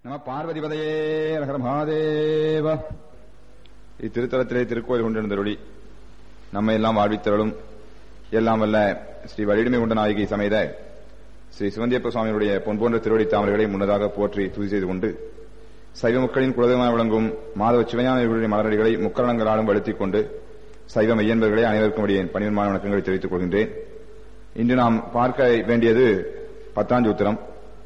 நம பார்வதிபதையே நகர மகாதேவ இத்திருத்தலத்திலே திருக்கோயில் கொண்டிருந்தருளி நம்மை எல்லாம் வாழ்வித்தருளும் எல்லாம் வல்ல ஸ்ரீ வலிடுமை கொண்ட நாயகி சமேத ஸ்ரீ சிவந்தியப்ப சுவாமியுடைய பொன் போன்ற திருவடி தாமரைகளை முன்னதாக போற்றி துதி செய்து கொண்டு சைவ மக்களின் குலதெய்வமாக விளங்கும் மாதவ சிவஞானிகளுடைய மலரடிகளை முக்கரணங்களாலும் வலுத்திக் கொண்டு சைவ மையன்பர்களை அனைவருக்கும் அடியேன் பணிவன்மான வணக்கங்களை தெரிவித்துக் கொள்கின்றேன் இன்று நாம் பார்க்க வேண்டியது பத்தாம் சூத்திரம்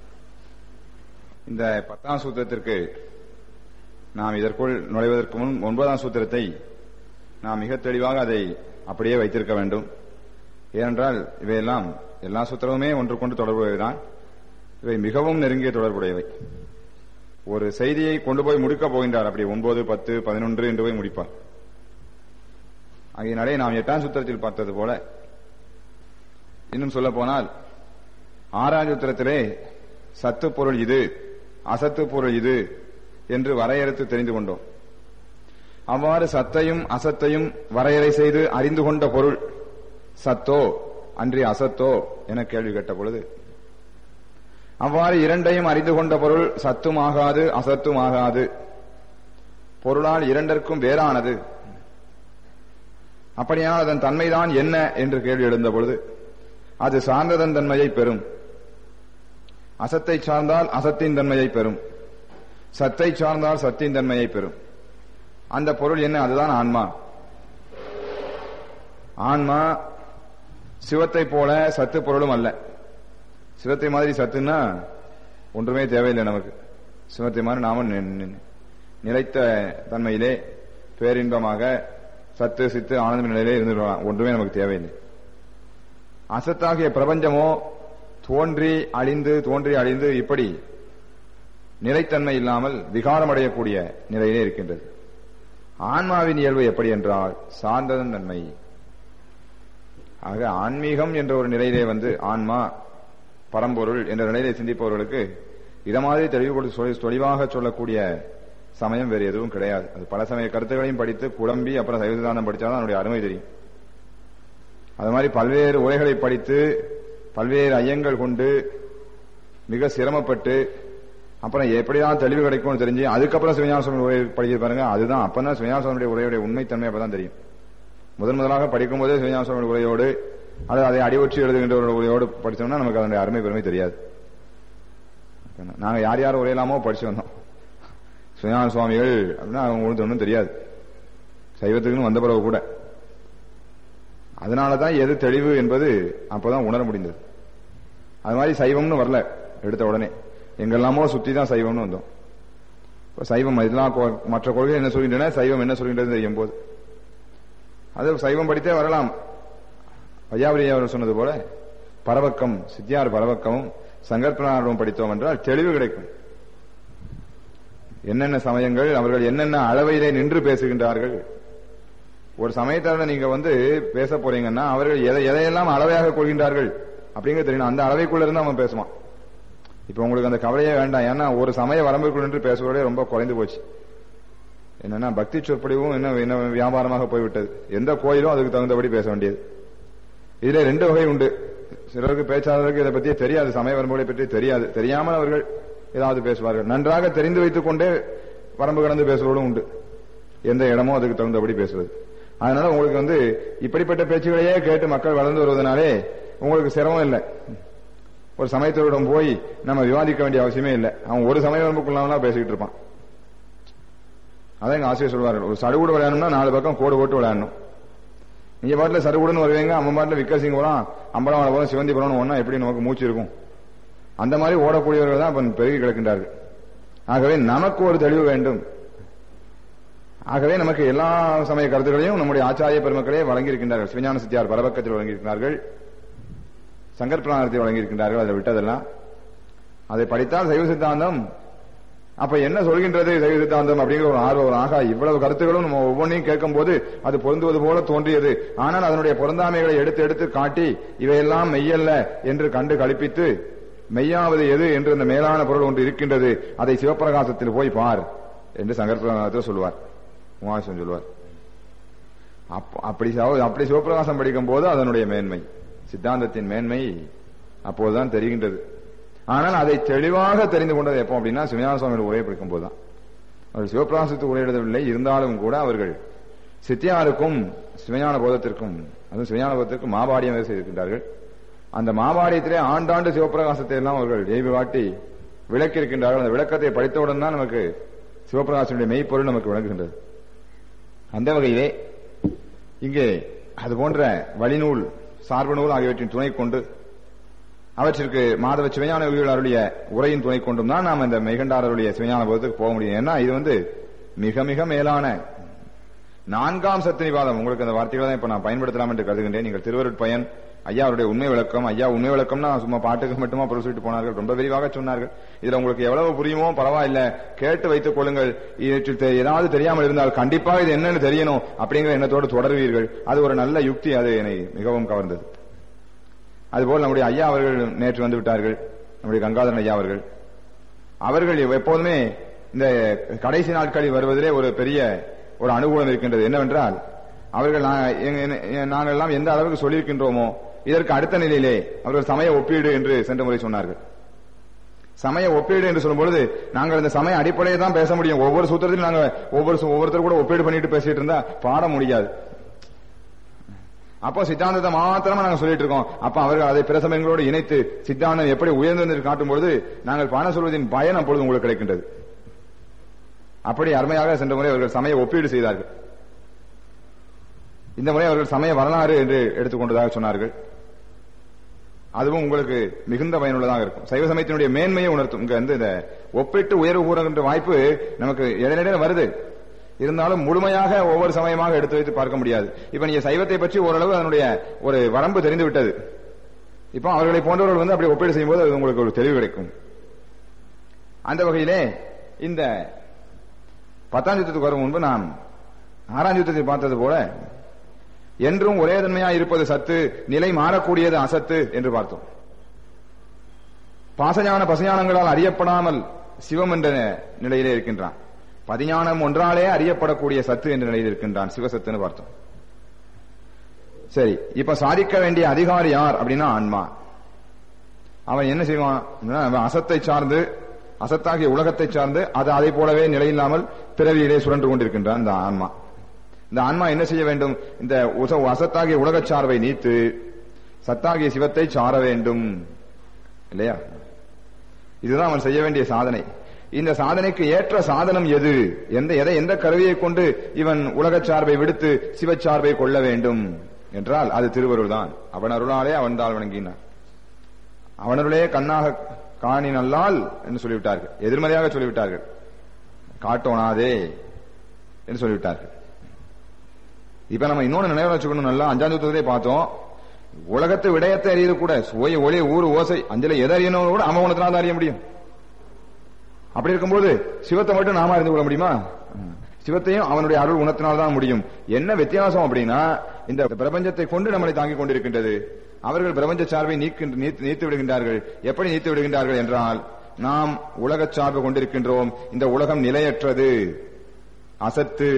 இந்த பத்தாம் சூத்திரத்திற்கு நாம் இதற்குள் நுழைவதற்கு முன் ஒன்பதாம் சூத்திரத்தை நாம் மிக தெளிவாக அதை அப்படியே வைத்திருக்க வேண்டும் ஏனென்றால் இவையெல்லாம் எல்லா சூத்திரமுமே ஒன்றுக்கொண்டு தொடர்புடையவைதான் இவை மிகவும் நெருங்கிய தொடர்புடையவை ஒரு செய்தியை கொண்டு போய் முடிக்கப் போகின்றார் அப்படி ஒன்பது பத்து பதினொன்று என்று போய் முடிப்பார் ஆகையினாலே நாம் எட்டாம் சூத்திரத்தில் பார்த்தது போல இன்னும் சொல்ல போனால் ஆறாம் சூத்திரத்திலே சத்து பொருள் இது அசத்து பொருள் இது என்று வரையறுத்து தெரிந்து கொண்டோம் அவ்வாறு சத்தையும் அசத்தையும் வரையறை செய்து அறிந்து கொண்ட பொருள் சத்தோ அன்றி அசத்தோ என கேள்வி கேட்ட பொழுது அவ்வாறு இரண்டையும் அறிந்து கொண்ட பொருள் சத்துமாகாது அசத்துமாகாது பொருளால் இரண்டற்கும் வேறானது அப்படியானால் அதன் தன்மைதான் என்ன என்று கேள்வி எழுந்த பொழுது அது சார்ந்ததன் தன்மையை பெறும் அசத்தை சார்ந்தால் அசத்தின் தன்மையை பெறும் சத்தை சார்ந்தால் சத்தின் தன்மையை பெறும் அந்த பொருள் என்ன அதுதான் ஆன்மா ஆன்மா சிவத்தை போல சத்து பொருளும் அல்ல சிவத்தை மாதிரி சத்துன்னா ஒன்றுமே தேவையில்லை நமக்கு சிவத்தை மாதிரி நாம நிலைத்த தன்மையிலே பேரின்பமாக சத்து சித்து ஆனந்த நிலையிலே இருந்துடலாம் ஒன்றுமே நமக்கு தேவையில்லை அசத்தாகிய பிரபஞ்சமோ தோன்றி அழிந்து தோன்றி அழிந்து இப்படி நிலைத்தன்மை இல்லாமல் விகாரமடையக்கூடிய நிலையிலே இருக்கின்றது ஆன்மாவின் இயல்பு எப்படி என்றால் சார்ந்ததன் தன்மை ஆக ஆன்மீகம் என்ற ஒரு நிலையிலே வந்து ஆன்மா பரம்பொருள் என்ற நிலையிலே சிந்திப்பவர்களுக்கு இத மாதிரி தெளிவு கொடுத்து தெளிவாக சொல்லக்கூடிய சமயம் வேறு எதுவும் கிடையாது அது பல சமய கருத்துக்களையும் படித்து குழம்பி அப்புறம் சைவ சித்தாந்தம் படித்தாதான் அதனுடைய அருமை தெரியும் அது மாதிரி பல்வேறு உரைகளை படித்து பல்வேறு ஐயங்கள் கொண்டு மிக சிரமப்பட்டு அப்புறம் எப்படிதான் தெளிவு கிடைக்கும்னு தெரிஞ்சு அதுக்கப்புறம் சிவஞான சுவாமி உரை படிக்க பாருங்க அதுதான் அப்பதான் சிவஞான சுவாமியுடைய உரையுடைய உண்மைத்தன்மை அப்பதான் தெரியும் முதன் முதலாக படிக்கும் போதே சிவஞான சுவாமி உரையோடு அல்லது அதை அடிவற்றி எழுதுகின்ற உரையோடு படிச்சோம்னா நமக்கு அதனுடைய அருமை பெருமை தெரியாது நாங்க யார் யார் உரையலாமோ படிச்சு வந்தோம் சிவஞான சுவாமிகள் அப்படின்னா அவங்களுக்கு ஒன்றும் தெரியாது சைவத்துக்குன்னு வந்த பிறகு கூட அதனாலதான் எது தெளிவு என்பது அப்பதான் உணர முடிந்தது அது மாதிரி சைவம்னு வரல எடுத்த உடனே எங்கெல்லாமோ சுத்தி தான் சைவம்னு வந்தோம் இப்போ சைவம் இதெல்லாம் மற்ற கொள்கை என்ன சொல்கின்றன சைவம் என்ன சொல்கின்றது தெரியும் போது அது சைவம் படித்தே வரலாம் வையாபுரி அவர் சொன்னது போல பரவக்கம் சித்தியார் பரவக்கமும் சங்கற்பனாரும் படித்தோம் என்றால் தெளிவு கிடைக்கும் என்னென்ன சமயங்கள் அவர்கள் என்னென்ன அளவையிலே நின்று பேசுகின்றார்கள் ஒரு சமயத்தார நீங்க வந்து பேச போறீங்கன்னா அவர்கள் எதை எதையெல்லாம் அளவையாக கொள்கின்றார்கள் அப்படிங்கிறது தெரியணும் அந்த அளவைக்குள்ள இருந்து அவன் பேசுவான் இப்ப உங்களுக்கு அந்த கவலையே வேண்டாம் ஏன்னா ஒரு சமய வரம்புக்குள் நின்று பேசுவதே ரொம்ப குறைந்து போச்சு என்னன்னா பக்தி சொற்பொழிவும் என்ன என்ன வியாபாரமாக போய்விட்டது எந்த கோயிலும் அதுக்கு தகுந்தபடி பேச வேண்டியது இதுல ரெண்டு வகை உண்டு சிலருக்கு பேச்சாளருக்கு இதை பத்தி தெரியாது சமய வரம்புகளை பற்றி தெரியாது தெரியாமல் அவர்கள் ஏதாவது பேசுவார்கள் நன்றாக தெரிந்து வைத்துக் கொண்டே வரம்பு கடந்து பேசுவதும் உண்டு எந்த இடமோ அதுக்கு தகுந்தபடி பேசுவது அதனால உங்களுக்கு வந்து இப்படிப்பட்ட பேச்சுகளையே கேட்டு மக்கள் வளர்ந்து வருவதனாலே உங்களுக்கு சிரமம் இல்லை ஒரு சமயத்தோரிடம் போய் நம்ம விவாதிக்க வேண்டிய அவசியமே இல்லை அவன் ஒரு சமய வரம்புக்குள்ளாமலாம் பேசிக்கிட்டு இருப்பான் அதான் எங்க ஆசிரியர் சொல்வார்கள் ஒரு சடுகுடு விளையாடணும்னா நாலு பக்கம் கோடு போட்டு விளையாடணும் நீங்க பாட்டில் சடுகுடுன்னு வருவீங்க அம்மன் பாட்டில் விக்கசிங் போலாம் அம்பலம் போலாம் சிவந்திபுரம் ஒன்னா எப்படி நமக்கு மூச்சு இருக்கும் அந்த மாதிரி ஓடக்கூடியவர்கள் தான் பெருகி கிடக்கின்றார்கள் ஆகவே நமக்கு ஒரு தெளிவு வேண்டும் ஆகவே நமக்கு எல்லா சமய கருத்துக்களையும் நம்முடைய ஆச்சாரிய பெருமக்களே வழங்கியிருக்கின்றார்கள் சிவஞான சித்தியார் பரபக்கத்தில் வழங்கியிருக்கிறார்கள் சங்கர் பிராணத்தில் வழங்கியிருக்கின்றார்கள் அதை விட்டதெல்லாம் அதை படித்தால் சைவ சித்தாந்தம் அப்ப என்ன சொல்கின்றது சைவ சித்தாந்தம் அப்படிங்கிற ஒரு ஆர்வம் ஆகா இவ்வளவு கருத்துக்களும் நம்ம ஒவ்வொன்றையும் கேட்கும் போது அது பொருந்துவது போல தோன்றியது ஆனால் அதனுடைய பொருந்தாமைகளை எடுத்து எடுத்து காட்டி இவையெல்லாம் மெய்யல்ல என்று கண்டு கழிப்பித்து மெய்யாவது எது என்று அந்த மேலான பொருள் ஒன்று இருக்கின்றது அதை சிவப்பிரகாசத்தில் போய் பார் என்று சங்கர் பிரகாசத்தில் சொல்லுவார் உமாசம் சொல்லுவார் அப்படி அப்படி சிவபிரகாசம் படிக்கும் போது அதனுடைய மேன்மை சித்தாந்தத்தின் மேன்மை அப்போதுதான் தெரிகின்றது ஆனால் அதை தெளிவாக தெரிந்து கொண்டது எப்போ அப்படின்னா சிவஞான சுவாமியோட உரையை படிக்கும் போதுதான் அவர் சிவபிராசத்து உரையிடவில்லை இருந்தாலும் கூட அவர்கள் சித்தியாருக்கும் சிவஞான போதத்திற்கும் அதுவும் சிவஞான போதத்திற்கும் மாபாடியம் வேறு செய்திருக்கின்றார்கள் அந்த மாபாடியத்திலே ஆண்டாண்டு சிவபிரகாசத்தை எல்லாம் அவர்கள் எய்வு காட்டி விளக்கி இருக்கின்றார்கள் அந்த விளக்கத்தை படித்தவுடன் தான் நமக்கு சிவபிரகாசனுடைய மெய்ப்பொருள் நமக்கு விளங்குகின்றது அந்த வகையிலே இங்கே அது போன்ற வழிநூல் சார்பு நூல் ஆகியவற்றின் துணை கொண்டு அவற்றிற்கு மாதவ சிவஞான யோகிகளுடைய உரையின் துணை கொண்டும் தான் நாம் இந்த மெய்கண்டாரருடைய சிவஞான போதத்துக்கு போக முடியும் ஏன்னா இது வந்து மிக மிக மேலான நான்காம் சத்தினிவாதம் உங்களுக்கு அந்த வார்த்தைகளை தான் இப்ப நான் பயன்படுத்தலாம் என்று கருதுகின்றேன் நீங்கள் திருவருட்பயன் ஐயா அவருடைய உண்மை விளக்கம் ஐயா உண்மை விளக்கம்னா சும்மா பாட்டுக்கு மட்டுமா பொருள் சொல்லிட்டு போனார்கள் ரொம்ப விரிவாக சொன்னார்கள் இதுல உங்களுக்கு எவ்வளவு புரியுமோ பரவாயில்ல கேட்டு வைத்துக் கொள்ளுங்கள் இவற்றில் தெ- ஏதாவது தெரியாமல் இருந்தால் கண்டிப்பாக இது என்னன்னு தெரியணும் அப்படிங்கிற எண்ணத்தோடு தொடருவீர்கள் அது ஒரு நல்ல யுக்தி அது என்னை மிகவும் கவர்ந்தது அதுபோல் நம்முடைய ஐயா அவர்கள் நேற்று வந்து விட்டார்கள் நம்முடைய கங்காதரன் ஐயா அவர்கள் அவர்கள் எப்போதுமே இந்த கடைசி நாட்களில் வருவதிலே ஒரு பெரிய ஒரு அனுகூலம் இருக்கின்றது என்னவென்றால் அவர்கள் நா- எங்க- எங்க- நாங்கள் எல்லாம் எந்த அளவுக்கு சொல்லியிருக்கின்றோமோ இதற்கு அடுத்த நிலையிலே அவர்கள் சமய ஒப்பீடு என்று சென்ற முறை சொன்னார்கள் சமய ஒப்பீடு என்று சொல்லும்பொழுது நாங்கள் இந்த சமய அடிப்படையை தான் பேச முடியும் ஒவ்வொரு சூத்திரத்திலும் நாங்க ஒவ்வொரு சு- ஒவ்வொருத்தர் கூட ஒப்பீடு பண்ணிட்டு பேசிட்டு இருந்தா பாட முடியாது அப்போ சித்தாந்தத்தை மாத்திரமா நாங்க சொல்லிட்டு இருக்கோம் அப்ப அவர்கள் அதை பிற சமயங்களோடு இணைத்து சித்தாந்தம் எப்படி உயர்ந்தது என்று காட்டும் பொழுது நாங்கள் பாட சொல்வதின் பயன் அப்பொழுது உங்களுக்கு கிடைக்கின்றது அப்படி அருமையாக சென்ற முறை அவர்கள் சமய ஒப்பீடு செய்தார்கள் இந்த முறை அவர்கள் சமய வரலாறு என்று எடுத்துக்கொண்டதாக சொன்னார்கள் அதுவும் உங்களுக்கு மிகுந்த பயனுள்ளதாக இருக்கும் சைவ சமயத்தினுடைய மேன்மையை உணர்த்தும் இங்க வந்து இந்த ஒப்பிட்டு உயர்வு கூறுகின்ற வாய்ப்பு நமக்கு இடையிடையே வருது இருந்தாலும் முழுமையாக ஒவ்வொரு சமயமாக எடுத்து வைத்து பார்க்க முடியாது இப்ப நீங்க சைவத்தை பற்றி ஓரளவு அதனுடைய ஒரு வரம்பு தெரிந்து விட்டது இப்போ அவர்களை போன்றவர்கள் வந்து அப்படி ஒப்பீடு செய்யும்போது அது உங்களுக்கு ஒரு தெளிவு கிடைக்கும் அந்த வகையிலே இந்த பத்தாம் யுத்தத்துக்கு வரும் முன்பு நாம் ஆறாம் யுத்தத்தை பார்த்தது போல என்றும் ஒரே தன்மையா இருப்பது சத்து நிலை மாறக்கூடியது அசத்து என்று பார்த்தோம் பாசஞான பசஞானங்களால் அறியப்படாமல் சிவம் என்ற நிலையிலே இருக்கின்றான் பதிஞானம் ஒன்றாலே அறியப்படக்கூடிய சத்து என்ற நிலையில் இருக்கின்றான் சிவசத்துன்னு பார்த்தோம் சரி இப்ப சாதிக்க வேண்டிய அதிகாரி யார் அப்படின்னா ஆன்மா அவன் என்ன செய்வான் அப்படின்னா, அவன் அசத்தை சார்ந்து அசத்தாகிய உலகத்தை சார்ந்து அது அதை போலவே நிலையில்லாமல் பிறவியிலே சுழன்று கொண்டிருக்கின்றான் இந்த ஆன்மா இந்த ஆன்மா என்ன செய்ய வேண்டும் இந்த உச- அசத்தாகிய உலகச் சார்பை நீத்து சத்தாகிய சிவத்தை சார வேண்டும் இல்லையா இதுதான் அவன் செய்ய வேண்டிய சாதனை இந்த சாதனைக்கு ஏற்ற சாதனம் எது எந்த எதை எந்த கருவியை கொண்டு இவன் உலகச் சார்பை விடுத்து சிவச்சார்பை கொள்ள வேண்டும் என்றால் அது திருவருள் தான் அவன் அருளாலே அவன் தாள் வணங்கினான் அவனருளே கண்ணாக காணி நல்லால் என்று சொல்லிவிட்டார்கள் எதிர்மறையாக சொல்லிவிட்டார்கள் காட்டோனாதே என்று சொல்லிவிட்டார்கள் இப்ப நம்ம இன்னொன்னு நினைவு வச்சுக்கணும் நல்லா அஞ்சாம் தூத்திலே பார்த்தோம் உலகத்து விடயத்தை அறியது கூட ஓய் ஒளி ஊர் ஓசை அஞ்சல எதை அறியணும் கூட அவன் உணர்த்தினா தான் அறிய முடியும் அப்படி இருக்கும்போது சிவத்தை மட்டும் நாம அறிந்து கொள்ள முடியுமா சிவத்தையும் அவனுடைய அருள் உணர்த்தினால் தான் முடியும் என்ன வித்தியாசம் அப்படின்னா இந்த பிரபஞ்சத்தை கொண்டு நம்மளை தாங்கிக் கொண்டிருக்கின்றது அவர்கள் பிரபஞ்ச சார்பை நீக்கின்ற நீத்து நீத்து விடுகின்றார்கள் எப்படி நீத்து விடுகின்றார்கள் என்றால் நாம் உலகச் சார்பு கொண்டிருக்கின்றோம் இந்த உலகம் நிலையற்றது அசத்து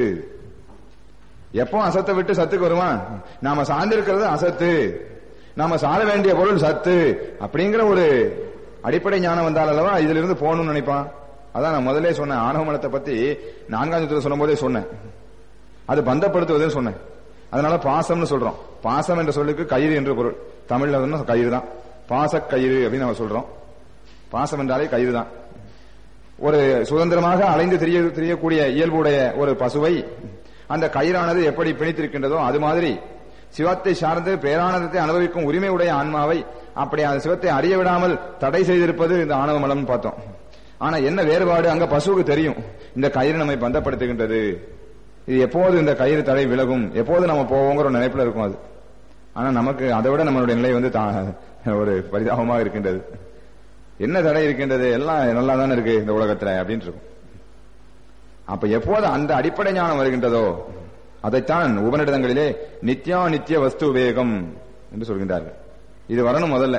எப்போ அசத்தை விட்டு சத்துக்கு வருமா நாம சார்ந்திருக்கிறது அசத்து நாம சார வேண்டிய பொருள் சத்து அப்படிங்கிற ஒரு அடிப்படை ஞானம் வந்தால் அல்லவா இதுல இருந்து போகணும்னு நினைப்பான் அதான் நான் முதல்ல சொன்னேன் ஆணவ மனத்தை பத்தி நான்காம் யுத்தத்தில் சொல்லும் போதே சொன்னேன் அது பந்தப்படுத்துவதுன்னு சொன்னேன் அதனால பாசம்னு சொல்றோம் பாசம் என்ற சொல்லுக்கு கயிறு என்று பொருள் தமிழ்ல வந்து கயிறு தான் பாசக் கயிறு அப்படின்னு நம்ம சொல்றோம் பாசம் என்றாலே கயிறு தான் ஒரு சுதந்திரமாக அலைந்து தெரிய தெரியக்கூடிய இயல்புடைய ஒரு பசுவை அந்த கயிறானது எப்படி பிணித்திருக்கின்றதோ அது மாதிரி சிவத்தை சார்ந்து பேரானந்தத்தை அனுபவிக்கும் உரிமை உடைய ஆன்மாவை அப்படி அந்த சிவத்தை அறிய விடாமல் தடை செய்திருப்பது இந்த ஆணவ மலம் பார்த்தோம் ஆனா என்ன வேறுபாடு அங்க பசுவுக்கு தெரியும் இந்த கயிறு நம்மை பந்தப்படுத்துகின்றது இது எப்போது இந்த கயிறு தடை விலகும் எப்போது நம்ம போவோங்கிற ஒரு நினைப்புல இருக்கும் அது ஆனா நமக்கு அதை விட நம்மளுடைய நிலை வந்து தா- ஒரு பரிதாபமாக இருக்கின்றது என்ன தடை இருக்கின்றது எல்லாம் நல்லா தானே இருக்கு இந்த உலகத்துல அப்படின்னு இருக்கும் அப்ப எப்போது அந்த அடிப்படை ஞானம் வருகின்றதோ அதைத்தான் உபநிடதங்களிலே நித்யா நித்திய வஸ்து வேகம் என்று சொல்கின்றார்கள் இது வரணும் முதல்ல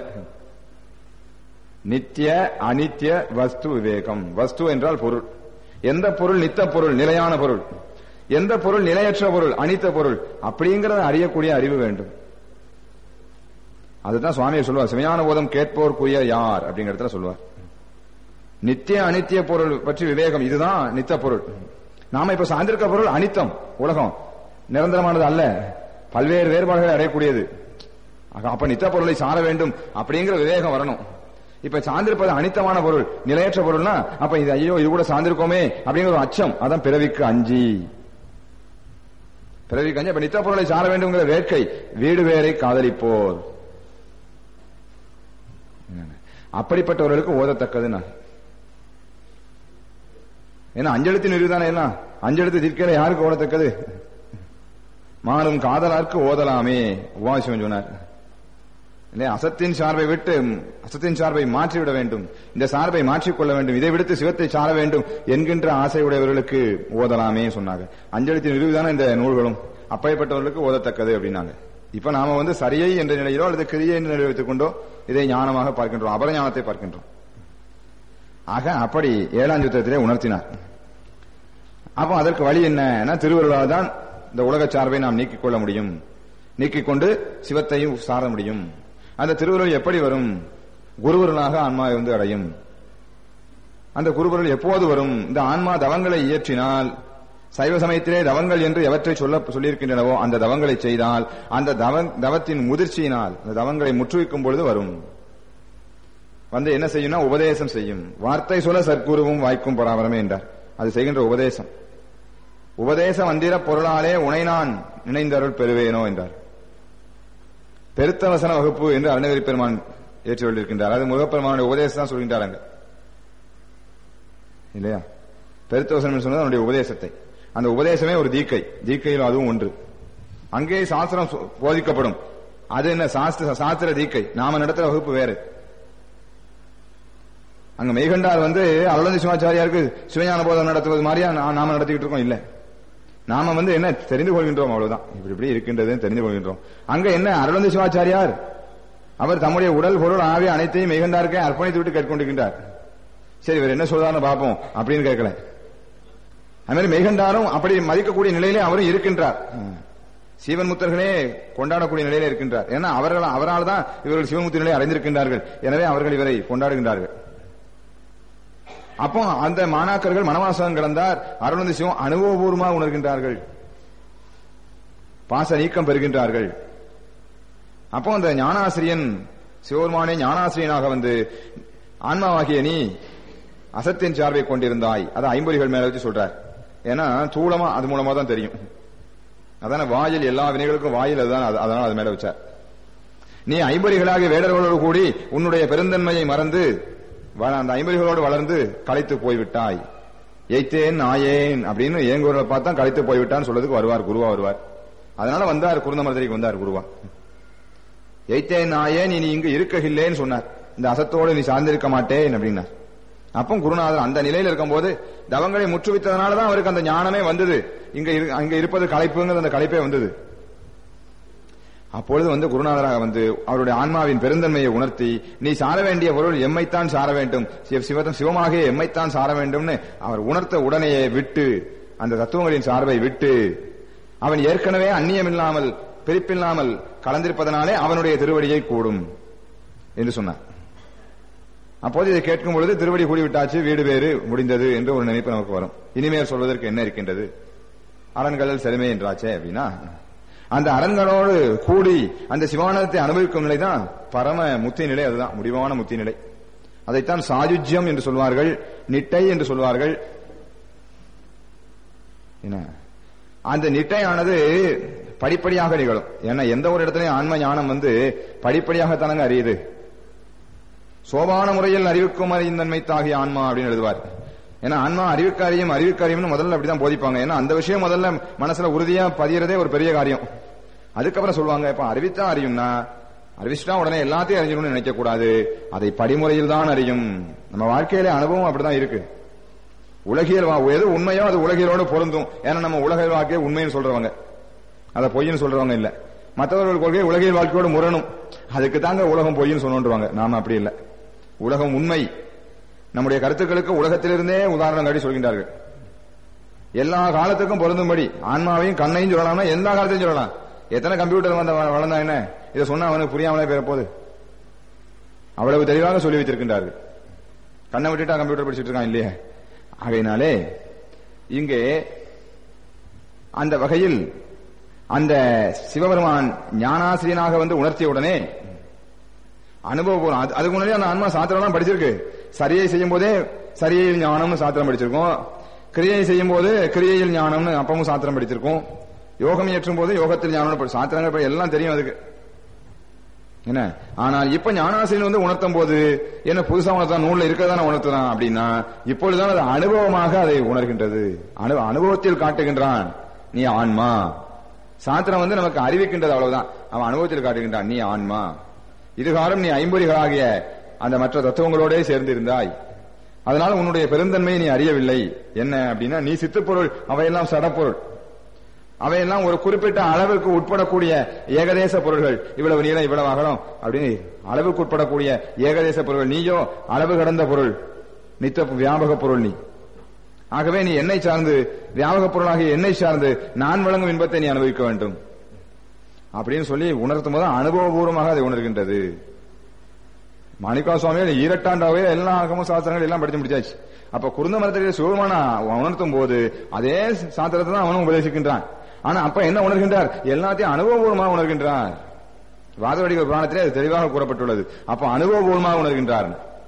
நித்திய அனித்திய வஸ்து விவேகம் வஸ்து என்றால் பொருள் எந்த பொருள் நித்த பொருள் நிலையான பொருள் எந்த பொருள் நிலையற்ற பொருள் அனித்த பொருள் அப்படிங்கறத அறியக்கூடிய அறிவு வேண்டும் அதுதான் சுவாமியை சொல்லுவார் சிவஞான போதம் கேட்போர்க்குரிய யார் அப்படிங்கிற இடத்துல சொல்லுவார் நித்திய அனித்திய பொருள் பற்றி விவேகம் இதுதான் நித்த பொருள் நாம இப்ப சார்ந்திருக்க பொருள் அனித்தம் உலகம் நிரந்தரமானது அல்ல பல்வேறு வேறுபாடுகளை அடையக்கூடியது ஆக, அப்ப நித்த பொருளை சார வேண்டும் அப்படிங்கிற விவேகம் வரணும் இப்ப சார்ந்திருப்பது அனித்தமான பொருள் நிலையற்ற பொருள்னா அப்ப இது ஐயோ இது கூட சார்ந்திருக்கோமே அப்படிங்கிற ஒரு அச்சம் அதான் பிறவிக்கு அஞ்சி பிறவிக்கு அஞ்சி அப்ப நித்த பொருளை சார வேண்டும்ங்கிற வேட்கை வீடு வேரை காதலிப்போர் அப்படிப்பட்டவர்களுக்கு ஓதத்தக்கதுன்னா ஏன்னா அஞ்செழுத்தின் விரிவுதானே எல்லாம் அஞ்செழுத்து தீர்க்கையில யாருக்கு ஓடத்தக்கது மானும் காதலாருக்கு ஓதலாமே உபாசிவன் சொன்னார் இல்லையா அசத்தின் சார்பை விட்டு அசத்தின் சார்பை மாற்றிவிட வேண்டும் இந்த சார்பை மாற்றிக்கொள்ள வேண்டும் இதை விடுத்து சிவத்தை சார வேண்டும் என்கின்ற ஆசையுடையவர்களுக்கு ஓதலாமே சொன்னாங்க அஞ்சலித்தின் விரிவுதானே இந்த நூல்களும் அப்பைப்பட்டவர்களுக்கு ஓதத்தக்கது அப்படின்னாங்க இப்ப நாம வந்து சரியை என்ற நிலையிலோ அல்லது கிரியை என்ற நிலையை வைத்துக் கொண்டோ இதை ஞானமாக பார்க்கின்றோம் அபரஞானத்தை பார்க்கின்றோம் ஆக அப்படி ஏழாம் யுத்தத்திலே உணர்த்தினார் அப்போ அதற்கு வழி என்ன திருவருளால் தான் இந்த உலக சார்பை நாம் நீக்கிக் கொள்ள முடியும் நீக்கிக் கொண்டு சிவத்தையும் சார முடியும் அந்த திருவருள் எப்படி வரும் குருவருளாக ஆன்மா வந்து அடையும் அந்த குருவருள் எப்போது வரும் இந்த ஆன்மா தவங்களை இயற்றினால் சைவ சமயத்திலே தவங்கள் என்று எவற்றை சொல்ல சொல்லியிருக்கின்றனவோ அந்த தவங்களை செய்தால் அந்த தவ தவத்தின் முதிர்ச்சியினால் அந்த தவங்களை முற்றுவிக்கும் பொழுது வரும் வந்து என்ன செய்யும்னா உபதேசம் செய்யும் வார்த்தை சொல்ல சற்குருவும் வாய்க்கும் பராபரமே என்றார் அது செய்கின்ற உபதேசம் உபதேச மந்திர பொருளாலே உனை நான் நினைந்தருள் பெறுவேனோ என்றார் பெருத்த வசன வகுப்பு என்று அருணகிரி பெருமான் ஏற்றி கொண்டிருக்கின்றார் அது முருகப்பெருமானுடைய உபதேசம் தான் சொல்கின்றார் அங்க இல்லையா பெருத்த வசனம் சொன்னது அவனுடைய உபதேசத்தை அந்த உபதேசமே ஒரு தீக்கை தீக்கையில் அதுவும் ஒன்று அங்கே சாஸ்திரம் சொ- போதிக்கப்படும் அது என்ன சாஸ்திர சாஸ்திர தீக்கை நாம நடத்துற வகுப்பு வேறு அங்க மெய்கண்டார் வந்து அருளந்தி சிவாச்சாரியாருக்கு சிவஞான போதம் நடத்துவது மாதிரியா நா- நாம நடத்திக்கிட்டு இருக்கோம் இல்ல நாம வந்து என்ன தெரிந்து கொள்கின்றோம் அவ்வளவுதான் இப்படி இப்படி இருக்கின்றது தெரிந்து கொள்கின்றோம் அங்க என்ன அருளந்தி சிவாச்சாரியார் அவர் தம்முடைய உடல் பொருள் ஆவி அனைத்தையும் மெய்கண்டாருக்கே அர்ப்பணித்து விட்டு கேட்கொண்டிருக்கின்றார் சரி இவர் என்ன சொல்றாருன்னு பார்ப்போம் அப்படின்னு கேட்கல அது மாதிரி மெய்கண்டாரும் அப்படி மதிக்கக்கூடிய நிலையிலே அவரும் இருக்கின்றார் சிவன் முத்தர்களே கொண்டாடக்கூடிய நிலையில இருக்கின்றார் ஏன்னா அவர்கள் அவரால் தான் இவர்கள் சிவமுத்தி நிலையை அடைந்திருக்கின்றார்கள் எனவே அவர்கள் இவரை கொண்டாடுகின்றார்கள் அப்போ அந்த மாணாக்கர்கள் மனவாசகம் கிடந்தார் அருணந்தி சிவம் அனுபவபூர்வமாக உணர்கின்றார்கள் பாச நீக்கம் பெறுகின்றார்கள் அப்போ அந்த ஞானாசிரியன் சிவபெருமானே ஞானாசிரியனாக வந்து ஆன்மாவாகிய நீ அசத்தின் சார்பை கொண்டிருந்தாய் அதை ஐம்பொறிகள் மேல வச்சு சொல்றார் ஏன்னா தூளமா அது மூலமா தான் தெரியும் அதான வாயில் எல்லா வினைகளுக்கும் வாயில் அதுதான் அது- அதனால அது மேல வச்சார் நீ ஐம்பொறிகளாகிய வேடர்களோடு கூடி உன்னுடைய பெருந்தன்மையை மறந்து வ- அந்த ஐம்பொறிகளோடு வளர்ந்து களைத்து போய்விட்டாய் எய்த்தேன் நாயேன் அப்படின்னு ஏங்குவர்களை பார்த்தா களைத்து போய்விட்டான்னு சொல்றதுக்கு வருவார் குருவா வருவார் அதனால வந்தார் குருந்தமரத்திற்கு வந்தார் குருவா எய்த்தேன் நாயேன் இனி இங்கு இருக்ககில்லேன்னு சொன்னார் இந்த அசத்தோடு நீ சார்ந்திருக்க மாட்டேன் அப்படின்னார் அப்போ குருநாதர் அந்த நிலையில் இருக்கும்போது தவங்களை முற்றுவித்ததனால தான் அவருக்கு அந்த ஞானமே வந்தது இங்க இரு- அங்க இருப்பது களைப்புங்கிறது அந்த களைப்பே வந்தது அப்பொழுது வந்து குருநாதராக வந்து அவருடைய ஆன்மாவின் பெருந்தன்மையை உணர்த்தி நீ சார வேண்டிய பொருள் எம்மைத்தான் சார வேண்டும் சிவ- சிவதம் சிவமாகிய எம்மைத்தான் சார வேண்டும்னு அவர் உணர்த்த உடனேயே விட்டு அந்த தத்துவங்களின் சார்பை விட்டு அவன் ஏற்கனவே அந்நியமில்லாமல் பிரிப்பில்லாமல் கலந்திருப்பதனாலே அவனுடைய திருவடியை கூடும் என்று சொன்னார் அப்போது இதை கேட்கும் பொழுது திருவடி கூடிவிட்டாச்சு வீடு வேறு முடிந்தது என்று ஒரு நினைப்பு நமக்கு வரும் இனிமேல் சொல்வதற்கு என்ன இருக்கின்றது அரண்களில் செருமை என்றாச்சே அப்படின்னா அந்த அரண்களோடு கூடி அந்த சிவானந்தத்தை அனுபவிக்கும் நிலைதான் பரம முத்தி நிலை அதுதான் முடிவான முத்தி நிலை அதைத்தான் சாயுஜ்யம் என்று சொல்வார்கள் நிட்டை என்று சொல்வார்கள் என்ன அந்த நிட்டையானது படிப்படியாக நிகழும் ஏன்னா எந்த ஒரு இடத்துலயும் ஆன்ம ஞானம் வந்து படிப்படியாகத்தானங்க அறியுது சோபான முறையில் அறிவுக்கும் அறிந்தன்மை தாகிய ஆன்மா அப்படின்னு எழுதுவார் ஏன்னா ஆன்மா அறிவுக்கு அறியும் அறிவுக்கு அறியும்னு முதல்ல அப்படிதான் போதிப்பாங்க ஏன்னா அந்த விஷயம் முதல்ல மனசுல உறுதியா பதியறதே ஒரு பெரிய காரியம் அதுக்கப்புறம் சொல்லுவாங்க இப்ப அறிவித்தா அறியும்னா அறிவிச்சுட்டா உடனே எல்லாத்தையும் அறிஞ்சிக்கணும்னு நினைக்க கூடாது அதை படிமுறையில் தான் அறியும் நம்ம வாழ்க்கையில அனுபவம் அப்படிதான் இருக்கு உலகியல் வா எது உண்மையோ அது உலகியலோடு பொருந்தும் ஏன்னா நம்ம உலகியல் வாழ்க்கையை உண்மைன்னு சொல்றவங்க அதை பொய்ன்னு சொல்றவங்க இல்ல மற்றவர்கள் கொள்கை உலகியல் வாழ்க்கையோடு முரணும் அதுக்கு தாங்க உலகம் பொய்ன்னு சொன்னோன்றுவாங்க நாம அப்படி இல்ல உலகம் உண்மை நம்முடைய கருத்துக்களுக்கு உலகத்திலிருந்தே உதாரணம் காட்டி சொல்கின்றார்கள் எல்லா காலத்துக்கும் பொருந்தும்படி ஆன்மாவையும் கண்ணையும் சொல்லலாம்னா எல்லா காலத்தையும் சொல்லலாம் எத்தனை கம்ப்யூட்டர் வந்த வளர்ந்தா என்ன இதை சொன்னா அவனுக்கு புரியாமலே பேர போகுது அவ்வளவு தெளிவாக சொல்லி வைத்திருக்கின்றார்கள் கண்ணை விட்டுட்டா கம்ப்யூட்டர் படிச்சுட்டு இருக்கான் இல்லையே ஆகையினாலே இங்கே அந்த வகையில் அந்த சிவபெருமான் ஞானாசிரியனாக வந்து உணர்த்திய உடனே அனுபவபூர்வம் அது- அதுக்கு முன்னாடி அந்த ஆன்மா சாத்திரம் படிச்சிருக்கு சரியை செய்யும் போதே சரியில் ஞானம்னு சாத்திரம் படிச்சிருக்கோம் கிரியை செய்யும் போது கிரியையில் ஞானம்னு அப்பவும் சாத்திரம் படிச்சிருக்கோம் யோகம் ஏற்றும் போது யோகத்தில் ஞானம்னு படி- சாத்திரங்கள் படி எல்லாம் தெரியும் அதுக்கு என்ன ஆனால் இப்ப ஞானாசிரியன் வந்து உணர்த்தும் போது என்ன புதுசா உணர்த்தான் நூல்ல இருக்கிறதான உணர்த்துறான் அப்படின்னா இப்பொழுதுதான் அது அனுபவமாக அதை உணர்கின்றது அனு அனுபவத்தில் காட்டுகின்றான் நீ ஆன்மா சாத்திரம் வந்து நமக்கு அறிவிக்கின்றது அவ்வளவுதான் அவன் அனுபவத்தில் காட்டுகின்றான் நீ ஆன்மா இதுகாலம் நீ ஐம்பொறிகளாகிய அந்த மற்ற தத்துவங்களோடே சேர்ந்து இருந்தாய் அதனால உன்னுடைய பெருந்தன்மையை நீ அறியவில்லை என்ன அப்படின்னா நீ சித்துப்பொருள் அவையெல்லாம் சடப்பொருள் அவையெல்லாம் ஒரு குறிப்பிட்ட அளவுக்கு உட்படக்கூடிய ஏகதேச பொருள்கள் இவ்வளவு நீளம் இவ்வளவு அகலம் அப்படின்னு அளவுக்கு உட்படக்கூடிய ஏகதேச பொருள்கள் நீயோ அளவு கடந்த பொருள் நித்த வியாபக பொருள் நீ ஆகவே நீ என்னை சார்ந்து வியாபக பொருளாகிய என்னை சார்ந்து நான் வழங்கும் இன்பத்தை நீ அனுபவிக்க வேண்டும் அப்படின்னு சொல்லி உணர்த்தும் போது அனுபவபூர்வமாக அதை உணர்கின்றது மாணிக்கா சுவாமிகள் ஈரட்டாண்டாவே எல்லா அகமும் சாஸ்திரங்கள் எல்லாம் படிச்சு முடிச்சாச்சு அப்ப குருந்த மரத்திலே சிவமான உணர்த்தும் போது அதே சாஸ்திரத்தை தான் அவனும் உபதேசிக்கின்றான் ஆனா அப்ப என்ன உணர்கின்றார் எல்லாத்தையும் அனுபவபூர்வமாக உணர்கின்றார் வாதவடிகள் புராணத்திலே அது தெளிவாக கூறப்பட்டுள்ளது அப்ப அனுபவபூர்வமாக உணர்கின்றார்